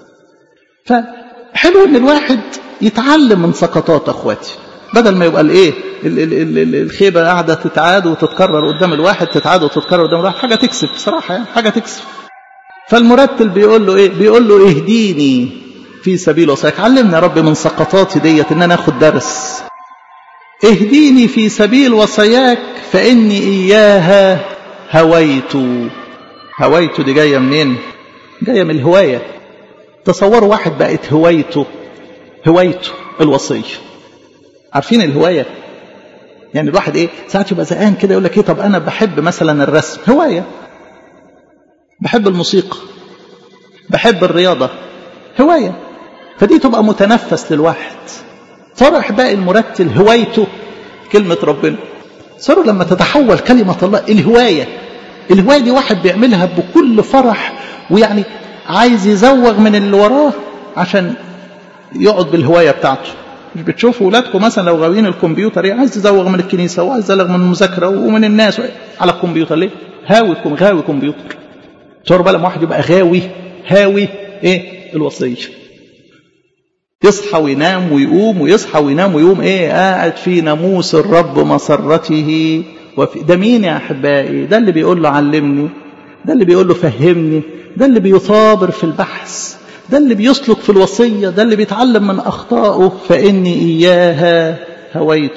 فحلو ان الواحد يتعلم من سقطات اخواتي بدل ما يبقى الايه الخيبه قاعده تتعاد وتتكرر قدام الواحد تتعاد وتتكرر قدام الواحد حاجه تكسب بصراحه يعني حاجه تكسب فالمرتل بيقول له ايه بيقول له اهديني في سبيل وصاياك علمني يا رب من سقطاتي ديت ان انا اخد درس اهديني في سبيل وصاياك فاني اياها هويت هويت دي جايه منين جايه من الهوايه تصوروا واحد بقت هوايته هوايته الوصيه عارفين الهوايه يعني الواحد ايه ساعات يبقى زهقان كده يقول لك ايه طب انا بحب مثلا الرسم هوايه بحب الموسيقى بحب الرياضه هوايه فدي تبقى متنفس للواحد صار احبائي المرتل هوايته كلمه ربنا صاروا لما تتحول كلمه الله الهوايه الهوايه دي واحد بيعملها بكل فرح ويعني عايز يزوغ من اللي وراه عشان يقعد بالهوايه بتاعته مش بتشوفوا ولادكم مثلا لو غاويين الكمبيوتر يعني عايز يزوغ من الكنيسه وعايز يزوغ من المذاكره ومن الناس على الكمبيوتر ليه؟ هاوي غاوي كمبيوتر تصوروا بقى لما واحد يبقى غاوي هاوي ايه؟ الوصيه يصحى وينام ويقوم ويصحى وينام ويقوم ايه قاعد في ناموس الرب مسرته وفي ده مين يا احبائي ده اللي بيقول له علمني ده اللي بيقول له فهمني ده اللي بيثابر في البحث ده اللي بيسلك في الوصية ده اللي بيتعلم من أخطائه فإني إياها هويت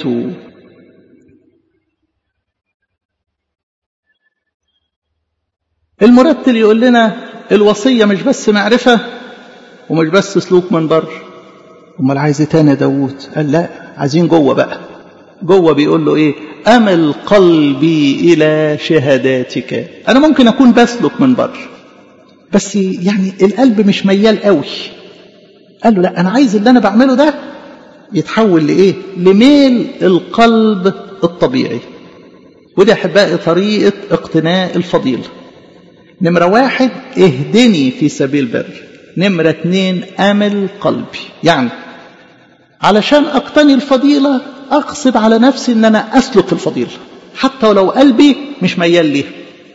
المرتل يقول لنا الوصية مش بس معرفة ومش بس سلوك من بر امال عايز ايه تاني يا داوود قال لا عايزين جوه بقى جوه بيقول له ايه امل قلبي الى شهاداتك انا ممكن اكون بسلك من بره بس يعني القلب مش ميال قوي قال له لا انا عايز اللي انا بعمله ده يتحول لايه لميل القلب الطبيعي ودي احبائي طريقه اقتناء الفضيله نمره واحد اهدني في سبيل بر نمره اتنين امل قلبي يعني علشان اقتني الفضيله اغصب على نفسي ان انا اسلك في الفضيله حتى ولو قلبي مش ميال ليها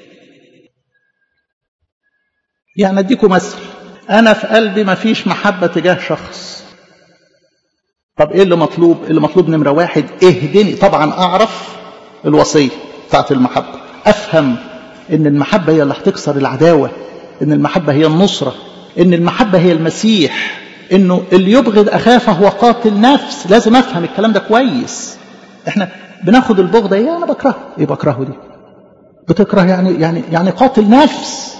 يعني اديكم مثل انا في قلبي ما فيش محبه تجاه شخص طب ايه اللي مطلوب اللي مطلوب نمره واحد اهدني طبعا اعرف الوصيه بتاعت المحبه افهم ان المحبه هي اللي هتكسر العداوه ان المحبه هي النصره ان المحبه هي المسيح انه اللي يبغض اخاه فهو قاتل نفس لازم افهم الكلام ده كويس احنا بناخد البغضه ايه انا بكرهه ايه بكرهه دي بتكره يعني يعني يعني قاتل نفس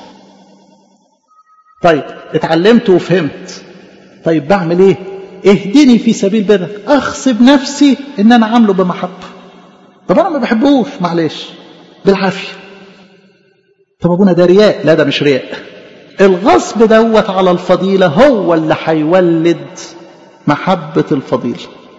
طيب اتعلمت وفهمت طيب بعمل ايه اهدني في سبيل برك اغصب نفسي ان انا عامله بمحبه طب انا ما بحبوش معلش بالعافيه طب ابونا ده رياء لا ده مش رياء الغصب دوت على الفضيله هو اللي هيولد محبه الفضيله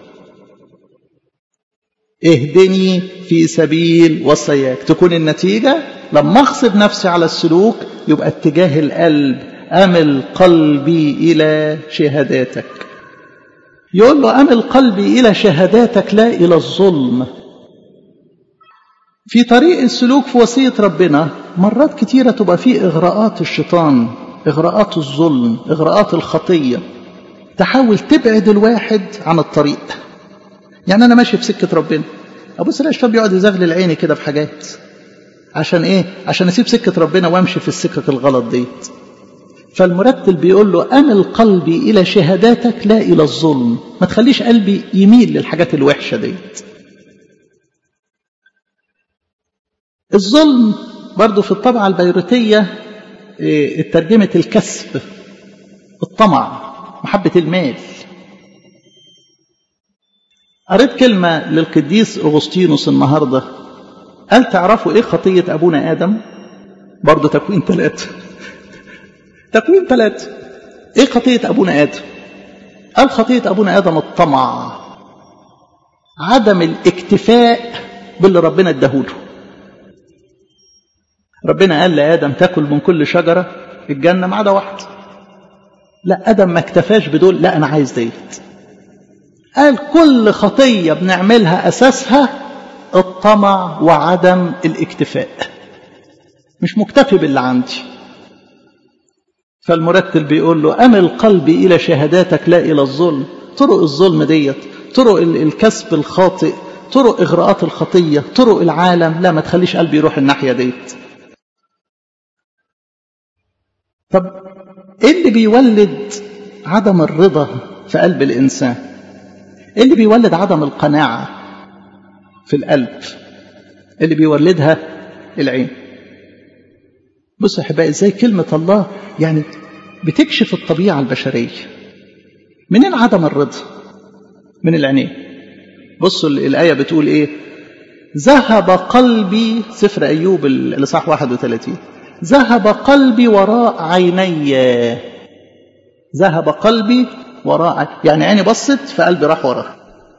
اهدني في سبيل وصياك تكون النتيجه لما اغصب نفسي على السلوك يبقى اتجاه القلب امل قلبي الى شهاداتك يقول له امل قلبي الى شهاداتك لا الى الظلم في طريق السلوك في وصيه ربنا مرات كتيره تبقى فيه اغراءات الشيطان اغراءات الظلم اغراءات الخطيه تحاول تبعد الواحد عن الطريق يعني انا ماشي في سكه ربنا ابص الاقي الشيطان بيقعد يزغلل عيني كده في حاجات عشان ايه عشان اسيب سكه ربنا وامشي في السكك الغلط ديت فالمرتل بيقول له امل قلبي الى شهاداتك لا الى الظلم ما تخليش قلبي يميل للحاجات الوحشه ديت الظلم برضو في الطبعة البيروتية ترجمة الكسب الطمع محبة المال قريت كلمة للقديس أغسطينوس النهاردة قال تعرفوا إيه خطية أبونا آدم برضو تكوين ثلاثة تكوين ثلاثة إيه خطية أبونا آدم قال خطية أبونا آدم الطمع عدم الاكتفاء باللي ربنا اداهوله ربنا قال لآدم تاكل من كل شجرة الجنة ما عدا واحدة لا آدم ما اكتفاش بدول لا أنا عايز ديت قال كل خطية بنعملها أساسها الطمع وعدم الاكتفاء مش مكتفي باللي عندي فالمرتل بيقول له أمل قلبي إلى شهاداتك لا إلى الظلم طرق الظلم ديت طرق الكسب الخاطئ طرق إغراءات الخطية طرق العالم لا ما تخليش قلبي يروح الناحية ديت طب ايه اللي بيولد عدم الرضا في قلب الانسان ايه اللي بيولد عدم القناعه في القلب اللي بيولدها العين بصوا يا احبائي ازاي كلمه الله يعني بتكشف الطبيعه البشريه منين عدم الرضا من العينين بصوا الايه بتقول ايه ذهب قلبي سفر ايوب الاصحاح 31 ذهب قلبي وراء عيني ذهب قلبي وراء يعني عيني بصت فقلبي راح وراها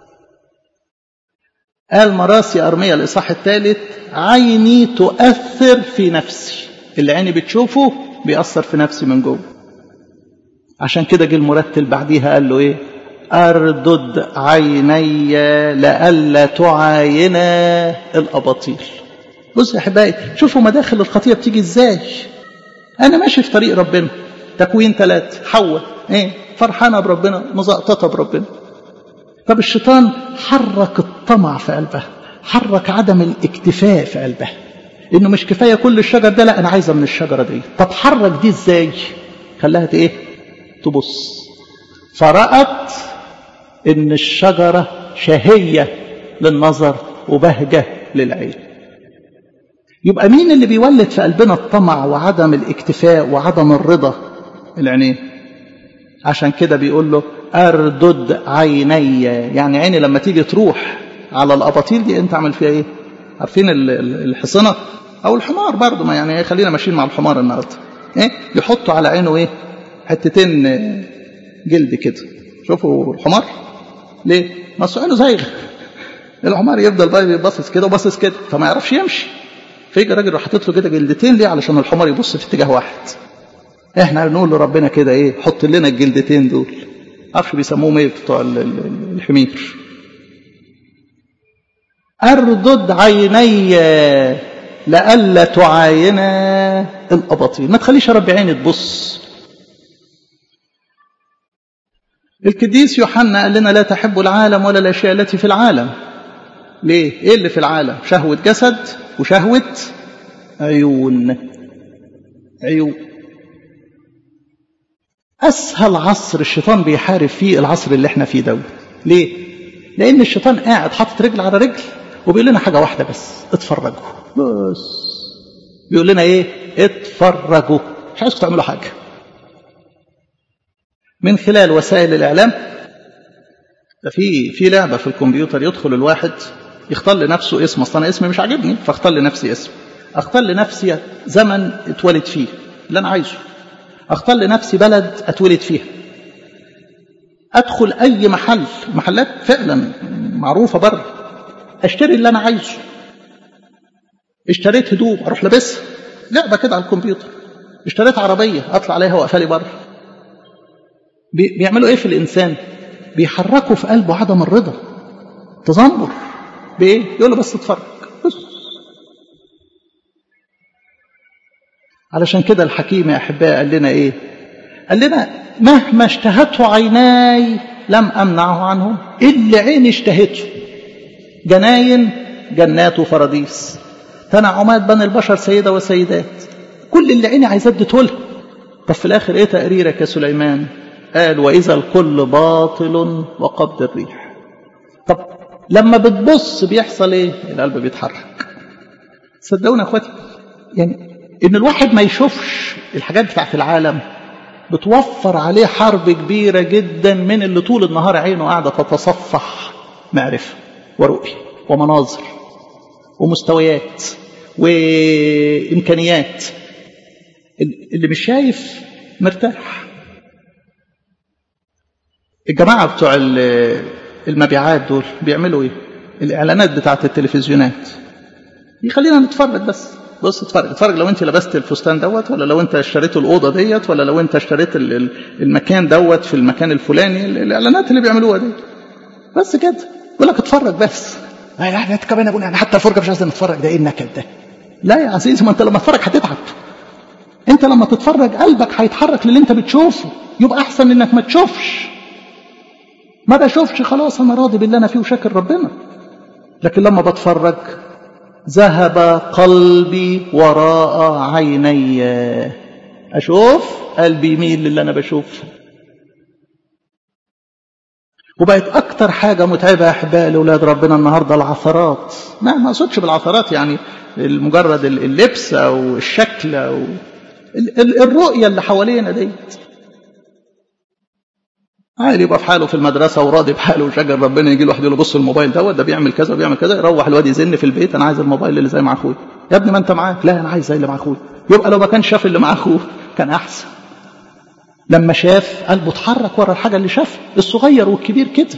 قال مراسي أرمية الإصحاح الثالث عيني تؤثر في نفسي اللي عيني بتشوفه بيأثر في نفسي من جوه عشان كده جه المرتل بعديها قال له ايه أردد عيني لئلا تعاينا الأباطيل بص يا احبائي شوفوا مداخل الخطيه بتيجي ازاي انا ماشي في طريق ربنا تكوين ثلاث حواء ايه فرحانه بربنا مزقططه بربنا طب الشيطان حرك الطمع في قلبها حرك عدم الاكتفاء في قلبها انه مش كفايه كل الشجر ده لا انا عايزه من الشجره دي طب حرك دي ازاي خلاها ايه تبص فرأت ان الشجره شهيه للنظر وبهجه للعين يبقى مين اللي بيولد في قلبنا الطمع وعدم الاكتفاء وعدم الرضا العينين عشان كده بيقول له اردد عيني يعني عيني لما تيجي تروح على الاباطيل دي انت عامل فيها ايه عارفين الحصنه او الحمار برضه ما يعني خلينا ماشيين مع الحمار النهارده ايه يحطوا على عينه ايه حتتين جلد كده شوفوا الحمار ليه ما عينه زايغه الحمار يفضل بقى باصص كده وباصص كده فما يعرفش يمشي فيجي راجل راح حاطط له كده جلدتين ليه علشان الحمار يبص في اتجاه واحد احنا نقول لربنا كده ايه حط لنا الجلدتين دول عارفش بيسموهم ايه بتوع الحمير اردد عيني لئلا تعاينا الاباطيل ما تخليش يا رب عيني تبص القديس يوحنا قال لنا لا تحبوا العالم ولا الاشياء التي في العالم ليه ايه اللي في العالم شهوه جسد وشهوه عيون عيون اسهل عصر الشيطان بيحارب فيه العصر اللي احنا فيه دوت ليه لان الشيطان قاعد حاطط رجل على رجل وبيقول لنا حاجه واحده بس اتفرجوا بس بيقول لنا ايه اتفرجوا مش عايزكم تعملوا حاجه من خلال وسائل الاعلام ده في في لعبه في الكمبيوتر يدخل الواحد يختار لنفسه اسم اصل انا اسمي مش عاجبني فاختار لنفسي اسم اختار لنفسي زمن اتولد فيه اللي انا عايزه اختار لنفسي بلد اتولد فيها ادخل اي محل محلات فعلا معروفه بره اشتري اللي انا عايزه اشتريت هدوم اروح لابسها لعبه كده على الكمبيوتر اشتريت عربيه اطلع عليها واقفه بره بيعملوا ايه في الانسان بيحركوا في قلبه عدم الرضا تذمر بايه يقول له بس اتفرج بس علشان كده الحكيم يا احبائي قال لنا ايه قال لنا مهما اشتهته عيناي لم امنعه عنهم اللي عيني اشتهته جناين جنات وفراديس تنعمات بني البشر سيده وسيدات كل اللي عيني عايزاه اديته لها طب في الاخر ايه تقريرك يا سليمان قال واذا الكل باطل وقبض الريح طب لما بتبص بيحصل ايه القلب بيتحرك صدقوني يا اخواتي يعني ان الواحد ما يشوفش الحاجات بتاعت العالم بتوفر عليه حرب كبيره جدا من اللي طول النهار عينه قاعده تتصفح معرفه ورؤيه ومناظر ومستويات وامكانيات اللي مش شايف مرتاح الجماعه بتوع المبيعات دول بيعملوا ايه الاعلانات بتاعت التلفزيونات يخلينا نتفرج بس بص اتفرج اتفرج لو انت لبست الفستان دوت ولا لو انت اشتريت الاوضه ديت ولا لو انت اشتريت المكان دوت في المكان الفلاني الاعلانات اللي بيعملوها دي بس كده يقول لك اتفرج بس احنا كمان ابونا يعني حتى الفرجه مش عايزين نتفرج ده ايه النكد ده لا يا عزيزي ما انت لما تتفرج هتتعب انت لما تتفرج قلبك هيتحرك للي انت بتشوفه يبقى احسن انك ما تشوفش ما بشوفش خلاص انا راضي باللي انا فيه وشاكر ربنا لكن لما بتفرج ذهب قلبي وراء عيني اشوف قلبي يميل للي انا بشوفه وبقت اكتر حاجه متعبه يا احبائي لاولاد ربنا النهارده العثرات ما ما اقصدش بالعثرات يعني مجرد اللبس او الشكل او الرؤيه اللي حوالينا ديت عادي يبقى في حاله في المدرسه وراضي بحاله وشجر ربنا يجي له واحد يقول له بص الموبايل دوت ده بيعمل كذا وبيعمل كذا يروح الواد يزن في البيت انا عايز الموبايل اللي زي مع اخويا يا ابني ما انت معاك لا انا عايز زي اللي مع اخويا يبقى لو ما كانش شاف اللي مع اخوه كان احسن لما شاف قلبه اتحرك ورا الحاجه اللي شافها الصغير والكبير كده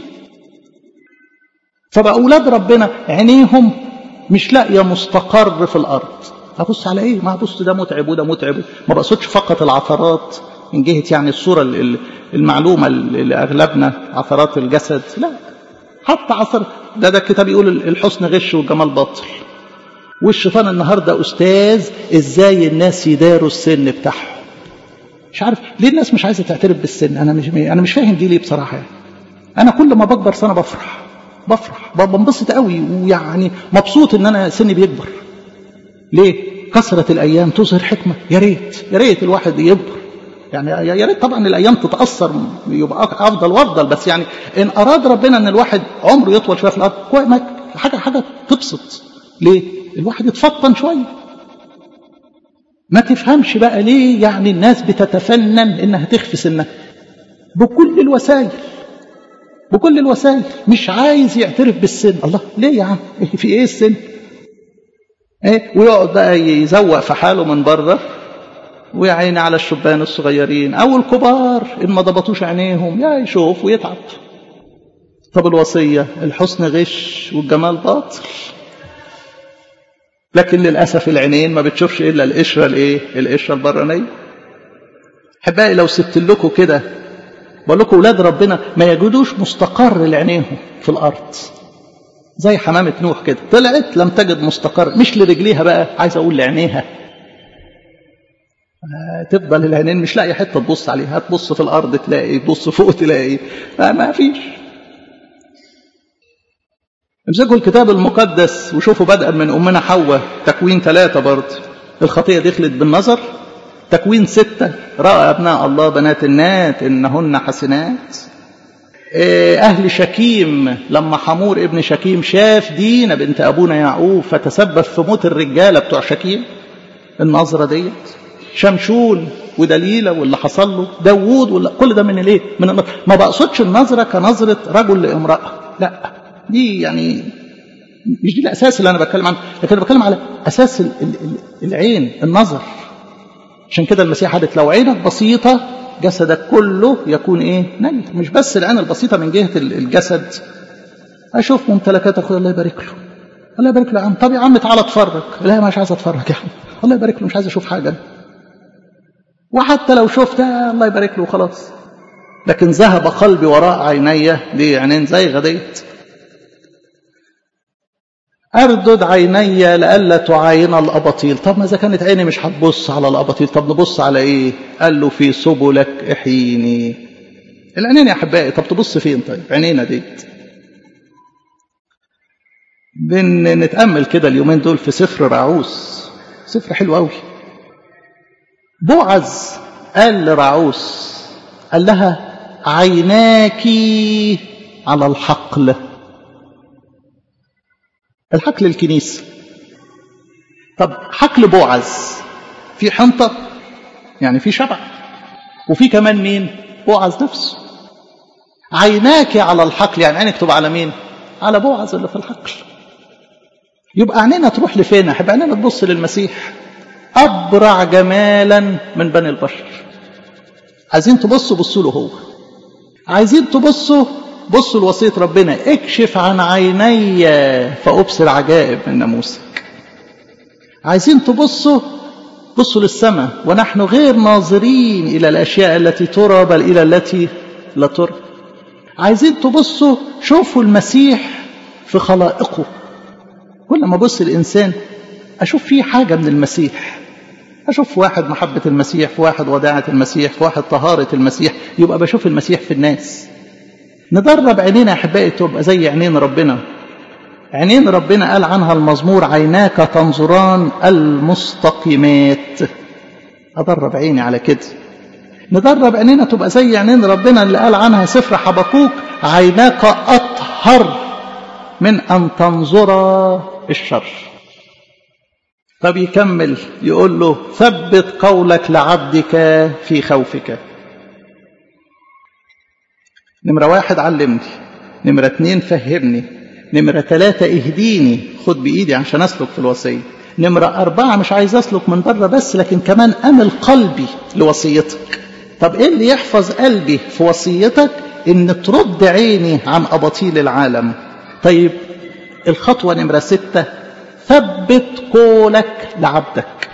فبقى اولاد ربنا عينيهم مش لاقيه مستقر في الارض ابص على ايه ما ابص ده متعب وده متعب ما بقصدش فقط العثرات من جهه يعني الصوره المعلومه اللي اغلبنا عثرات الجسد لا حتى عثر ده ده الكتاب يقول الحسن غش والجمال باطل والشيطان النهارده استاذ ازاي الناس يداروا السن بتاعهم مش عارف ليه الناس مش عايزه تعترف بالسن انا مش انا مش فاهم دي ليه بصراحه يعني. انا كل ما بكبر سنه بفرح بفرح بنبسط قوي ويعني مبسوط ان انا سني بيكبر ليه كثرة الأيام تظهر حكمة يا ريت يا ريت الواحد يكبر يعني يا ريت طبعا الأيام تتأثر يبقى أفضل وأفضل بس يعني إن أراد ربنا إن الواحد عمره يطول شوية في الأرض حاجة حاجة تبسط ليه؟ الواحد يتفطن شوية ما تفهمش بقى ليه يعني الناس بتتفنن إنها تخفي سنها بكل الوسائل بكل الوسائل مش عايز يعترف بالسن الله ليه يا عم في ايه السن ايه ويقعد بقى يزوق في حاله من بره ويا عيني على الشبان الصغيرين او الكبار ان ما ضبطوش عينيهم يا يشوف ويتعب طب الوصيه الحسن غش والجمال باطل لكن للاسف العينين ما بتشوفش الا القشره الايه القشره البرانيه احبائي لو سبت لكم كده بقول لكم اولاد ربنا ما يجدوش مستقر لعينيهم في الارض زي حمامه نوح كده طلعت لم تجد مستقر مش لرجليها بقى عايز اقول لعينيها تفضل العينين مش لاقي حته تبص عليها هتبص في الارض تلاقي تبص فوق تلاقي ما فيش امسكوا الكتاب المقدس وشوفوا بدءا من امنا حواء تكوين ثلاثه برضه الخطيه دخلت بالنظر تكوين ستة رأى أبناء الله بنات النات إنهن حسنات أهل شكيم لما حمور ابن شكيم شاف دينا بنت أبونا يعقوب فتسبب في موت الرجالة بتوع شكيم النظرة ديت شمشون ودليلة واللي حصل له داوود ولا كل ده من الايه من النظرة. ما بقصدش النظرة كنظرة رجل لامرأة لا دي يعني مش دي الأساس اللي أنا بتكلم عنه لكن أنا بتكلم على أساس ال ال العين النظر عشان كده المسيح قالت لو عينك بسيطة جسدك كله يكون ايه نجد مش بس العين البسيطة من جهة الجسد اشوف ممتلكات اخويا الله يبارك له الله يبارك له يا عم طب يا عم تعالى اتفرج لا مش عايز اتفرج يا عم الله يبارك له مش عايز اشوف حاجة وحتى لو شفت الله يبارك له وخلاص لكن ذهب قلبي وراء عيني دي عينين زي غديت أردد عيني لئلا تعاين الأباطيل طب ما إذا كانت عيني مش هتبص على الأباطيل طب نبص على إيه قال له في سبلك احييني العينين يا أحبائي طب تبص فين طيب عينينا ديت بنتأمل كده اليومين دول في سفر رعوس سفر حلو قوي بوعز قال لرعوس قال لها عيناك على الحقل الحقل الكنيسة طب حقل بوعز في حنطة يعني في شبع وفي كمان مين بوعز نفسه عيناك على الحقل يعني عينك تبقى على مين على بوعز اللي في الحقل يبقى عينينا تروح لفين احب عينينا تبص للمسيح أبرع جمالا من بني البشر عايزين تبصوا بصوا له هو عايزين تبصوا بصوا لوصية ربنا اكشف عن عيني فأبصر عجائب من ناموسك عايزين تبصوا بصوا للسماء ونحن غير ناظرين إلى الأشياء التي ترى بل إلى التي لا ترى عايزين تبصوا شوفوا المسيح في خلائقه كل ما أبص الإنسان أشوف فيه حاجة من المسيح أشوف في واحد محبة المسيح في واحد وداعة المسيح في واحد طهارة المسيح يبقى بشوف المسيح في الناس ندرب عينينا يا أحبائي تبقى زي عينين ربنا عينين ربنا قال عنها المزمور عيناك تنظران المستقيمات أدرب عيني على كده ندرب عينينا تبقى زي عينين ربنا اللي قال عنها سفر حبقوك عيناك أطهر من أن تنظر الشر طب يكمل يقول له ثبت قولك لعبدك في خوفك نمرة واحد علمني نمرة اتنين فهمني نمرة ثلاثة اهديني خد بإيدي عشان أسلك في الوصية نمرة أربعة مش عايز أسلك من بره بس لكن كمان أمل قلبي لوصيتك طب إيه اللي يحفظ قلبي في وصيتك إن ترد عيني عن أباطيل العالم طيب الخطوة نمرة ستة ثبت قولك لعبدك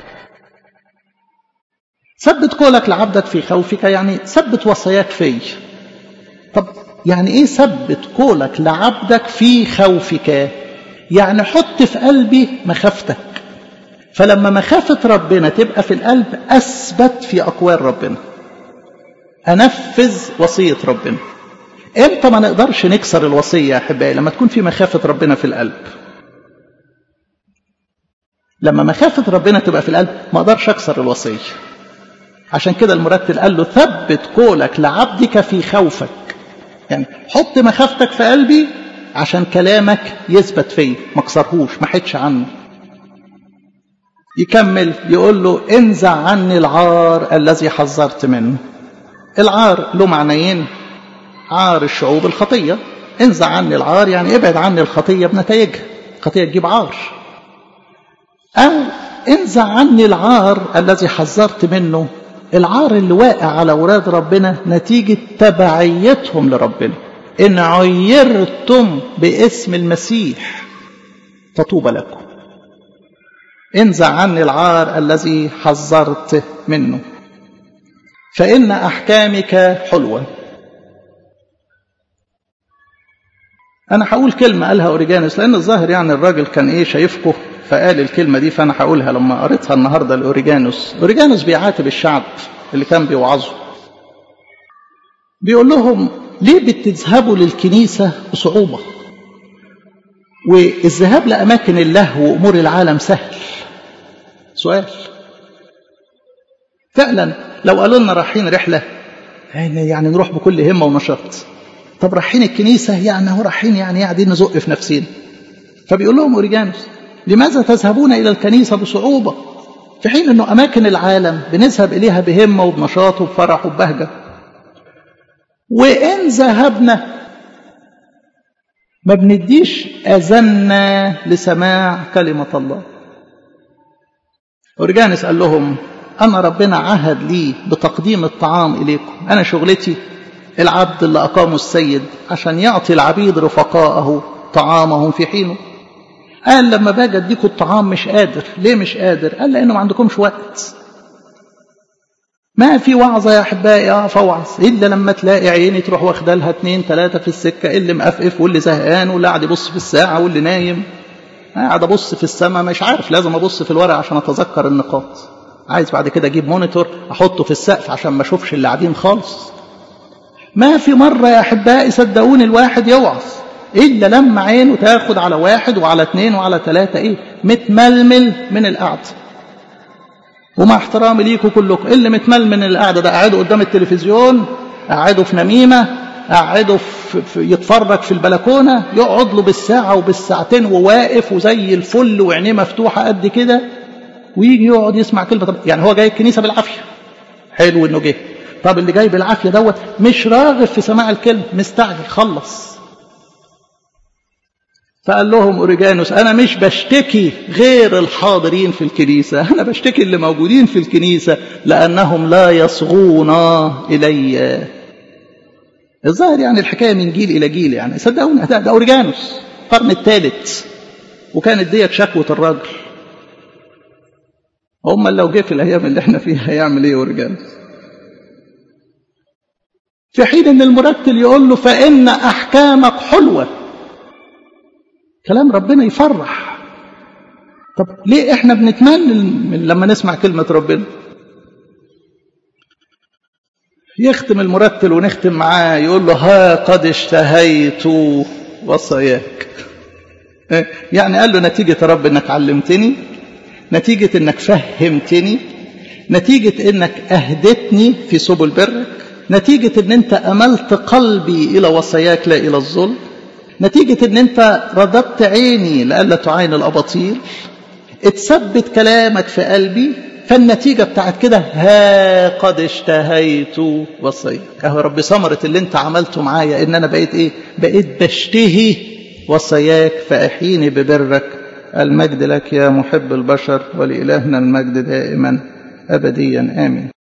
ثبت قولك لعبدك في خوفك يعني ثبت وصاياك في طب يعني ايه ثبت قولك لعبدك في خوفك يعني حط في قلبي مخافتك فلما مخافة ربنا تبقى في القلب أثبت في أقوال ربنا أنفذ وصية ربنا امتى ما نقدرش نكسر الوصية يا أحبائي لما تكون في مخافة ربنا في القلب لما مخافة ربنا تبقى في القلب ما اقدرش اكسر الوصية عشان كده المرتل قال له ثبت قولك لعبدك في خوفك يعني حط مخافتك في قلبي عشان كلامك يثبت فيه ما اكسرهوش ما حدش عنه يكمل يقول له انزع عني العار الذي حذرت منه العار له معنيين عار الشعوب الخطية انزع عني العار يعني ابعد عني الخطية بنتائجها الخطية تجيب عار أو انزع عني العار الذي حذرت منه العار اللي واقع على أولاد ربنا نتيجة تبعيتهم لربنا إن عيرتم باسم المسيح فطوبى لكم انزع عني العار الذي حذرت منه فإن أحكامك حلوة أنا هقول كلمة قالها أوريجانوس لأن الظاهر يعني الراجل كان إيه شايفكم فقال الكلمة دي فأنا هقولها لما قريتها النهاردة لأوريجانوس أوريجانوس بيعاتب الشعب اللي كان بيوعظه بيقول لهم ليه بتذهبوا للكنيسة بصعوبة والذهاب لأماكن اللهو وأمور العالم سهل سؤال فعلا لو قالوا لنا رايحين رحلة يعني نروح بكل همة ونشاط طب رايحين الكنيسة يعني هو رايحين يعني قاعدين نزق في نفسنا فبيقول لهم أوريجانوس لماذا تذهبون إلى الكنيسة بصعوبة في حين أنه أماكن العالم بنذهب إليها بهمة وبنشاط وبفرح وببهجة وإن ذهبنا ما بنديش أذنا لسماع كلمة الله أورجانس قال لهم أنا ربنا عهد لي بتقديم الطعام إليكم أنا شغلتي العبد اللي أقامه السيد عشان يعطي العبيد رفقاءه طعامهم في حينه قال لما باجي اديكم الطعام مش قادر ليه مش قادر قال لانه ما عندكمش وقت ما في وعظه يا احبائي اقف اوعظ الا لما تلاقي عيني تروح واخده لها اثنين ثلاثه في السكه اللي مقفقف واللي زهقان واللي قاعد يبص في الساعه واللي نايم قاعد ابص في السماء مش عارف لازم ابص في الورق عشان اتذكر النقاط عايز بعد كده اجيب مونيتور احطه في السقف عشان ما اشوفش اللي قاعدين خالص ما في مره يا احبائي صدقوني الواحد يوعظ إلا لما عينه تاخد على واحد وعلى اثنين وعلى ثلاثة إيه متململ من القعدة ومع احترامي ليكم كلكم اللي متململ من القعدة ده قاعده قدام التلفزيون قاعده في نميمة قاعده في, في يتفرج في البلكونة يقعد له بالساعة وبالساعتين وواقف وزي الفل وعينيه مفتوحة قد كده ويجي يقعد يسمع كلمة طب يعني هو جاي الكنيسة بالعافية حلو انه جه طب اللي جاي بالعافية دوت مش راغب في سماع الكلمة مستعجل خلص فقال لهم أوريجانوس أنا مش بشتكي غير الحاضرين في الكنيسة أنا بشتكي اللي موجودين في الكنيسة لأنهم لا يصغون إلي الظاهر يعني الحكاية من جيل إلى جيل يعني صدقوني ده أوريجانوس القرن الثالث وكانت ديت شكوة الراجل هم لو جه في الأيام اللي احنا فيها هيعمل إيه أوريجانوس في حين ان المرتل يقول له فإن أحكامك حلوة كلام ربنا يفرح طب ليه احنا بنتمنى لما نسمع كلمة ربنا يختم المرتل ونختم معاه يقول له ها قد اشتهيت وصاياك يعني قال له نتيجة يا رب انك علمتني نتيجة انك فهمتني نتيجة انك اهدتني في سبل برك نتيجة ان انت املت قلبي الى وصاياك لا الى الظلم نتيجة ان انت رددت عيني لألا تعاين الأباطيل اتثبت كلامك في قلبي فالنتيجة بتاعت كده ها قد اشتهيت وصيك اهو رب ثمرة اللي انت عملته معايا ان انا بقيت ايه بقيت بشتهي وصياك فاحيني ببرك المجد لك يا محب البشر ولإلهنا المجد دائما أبديا آمين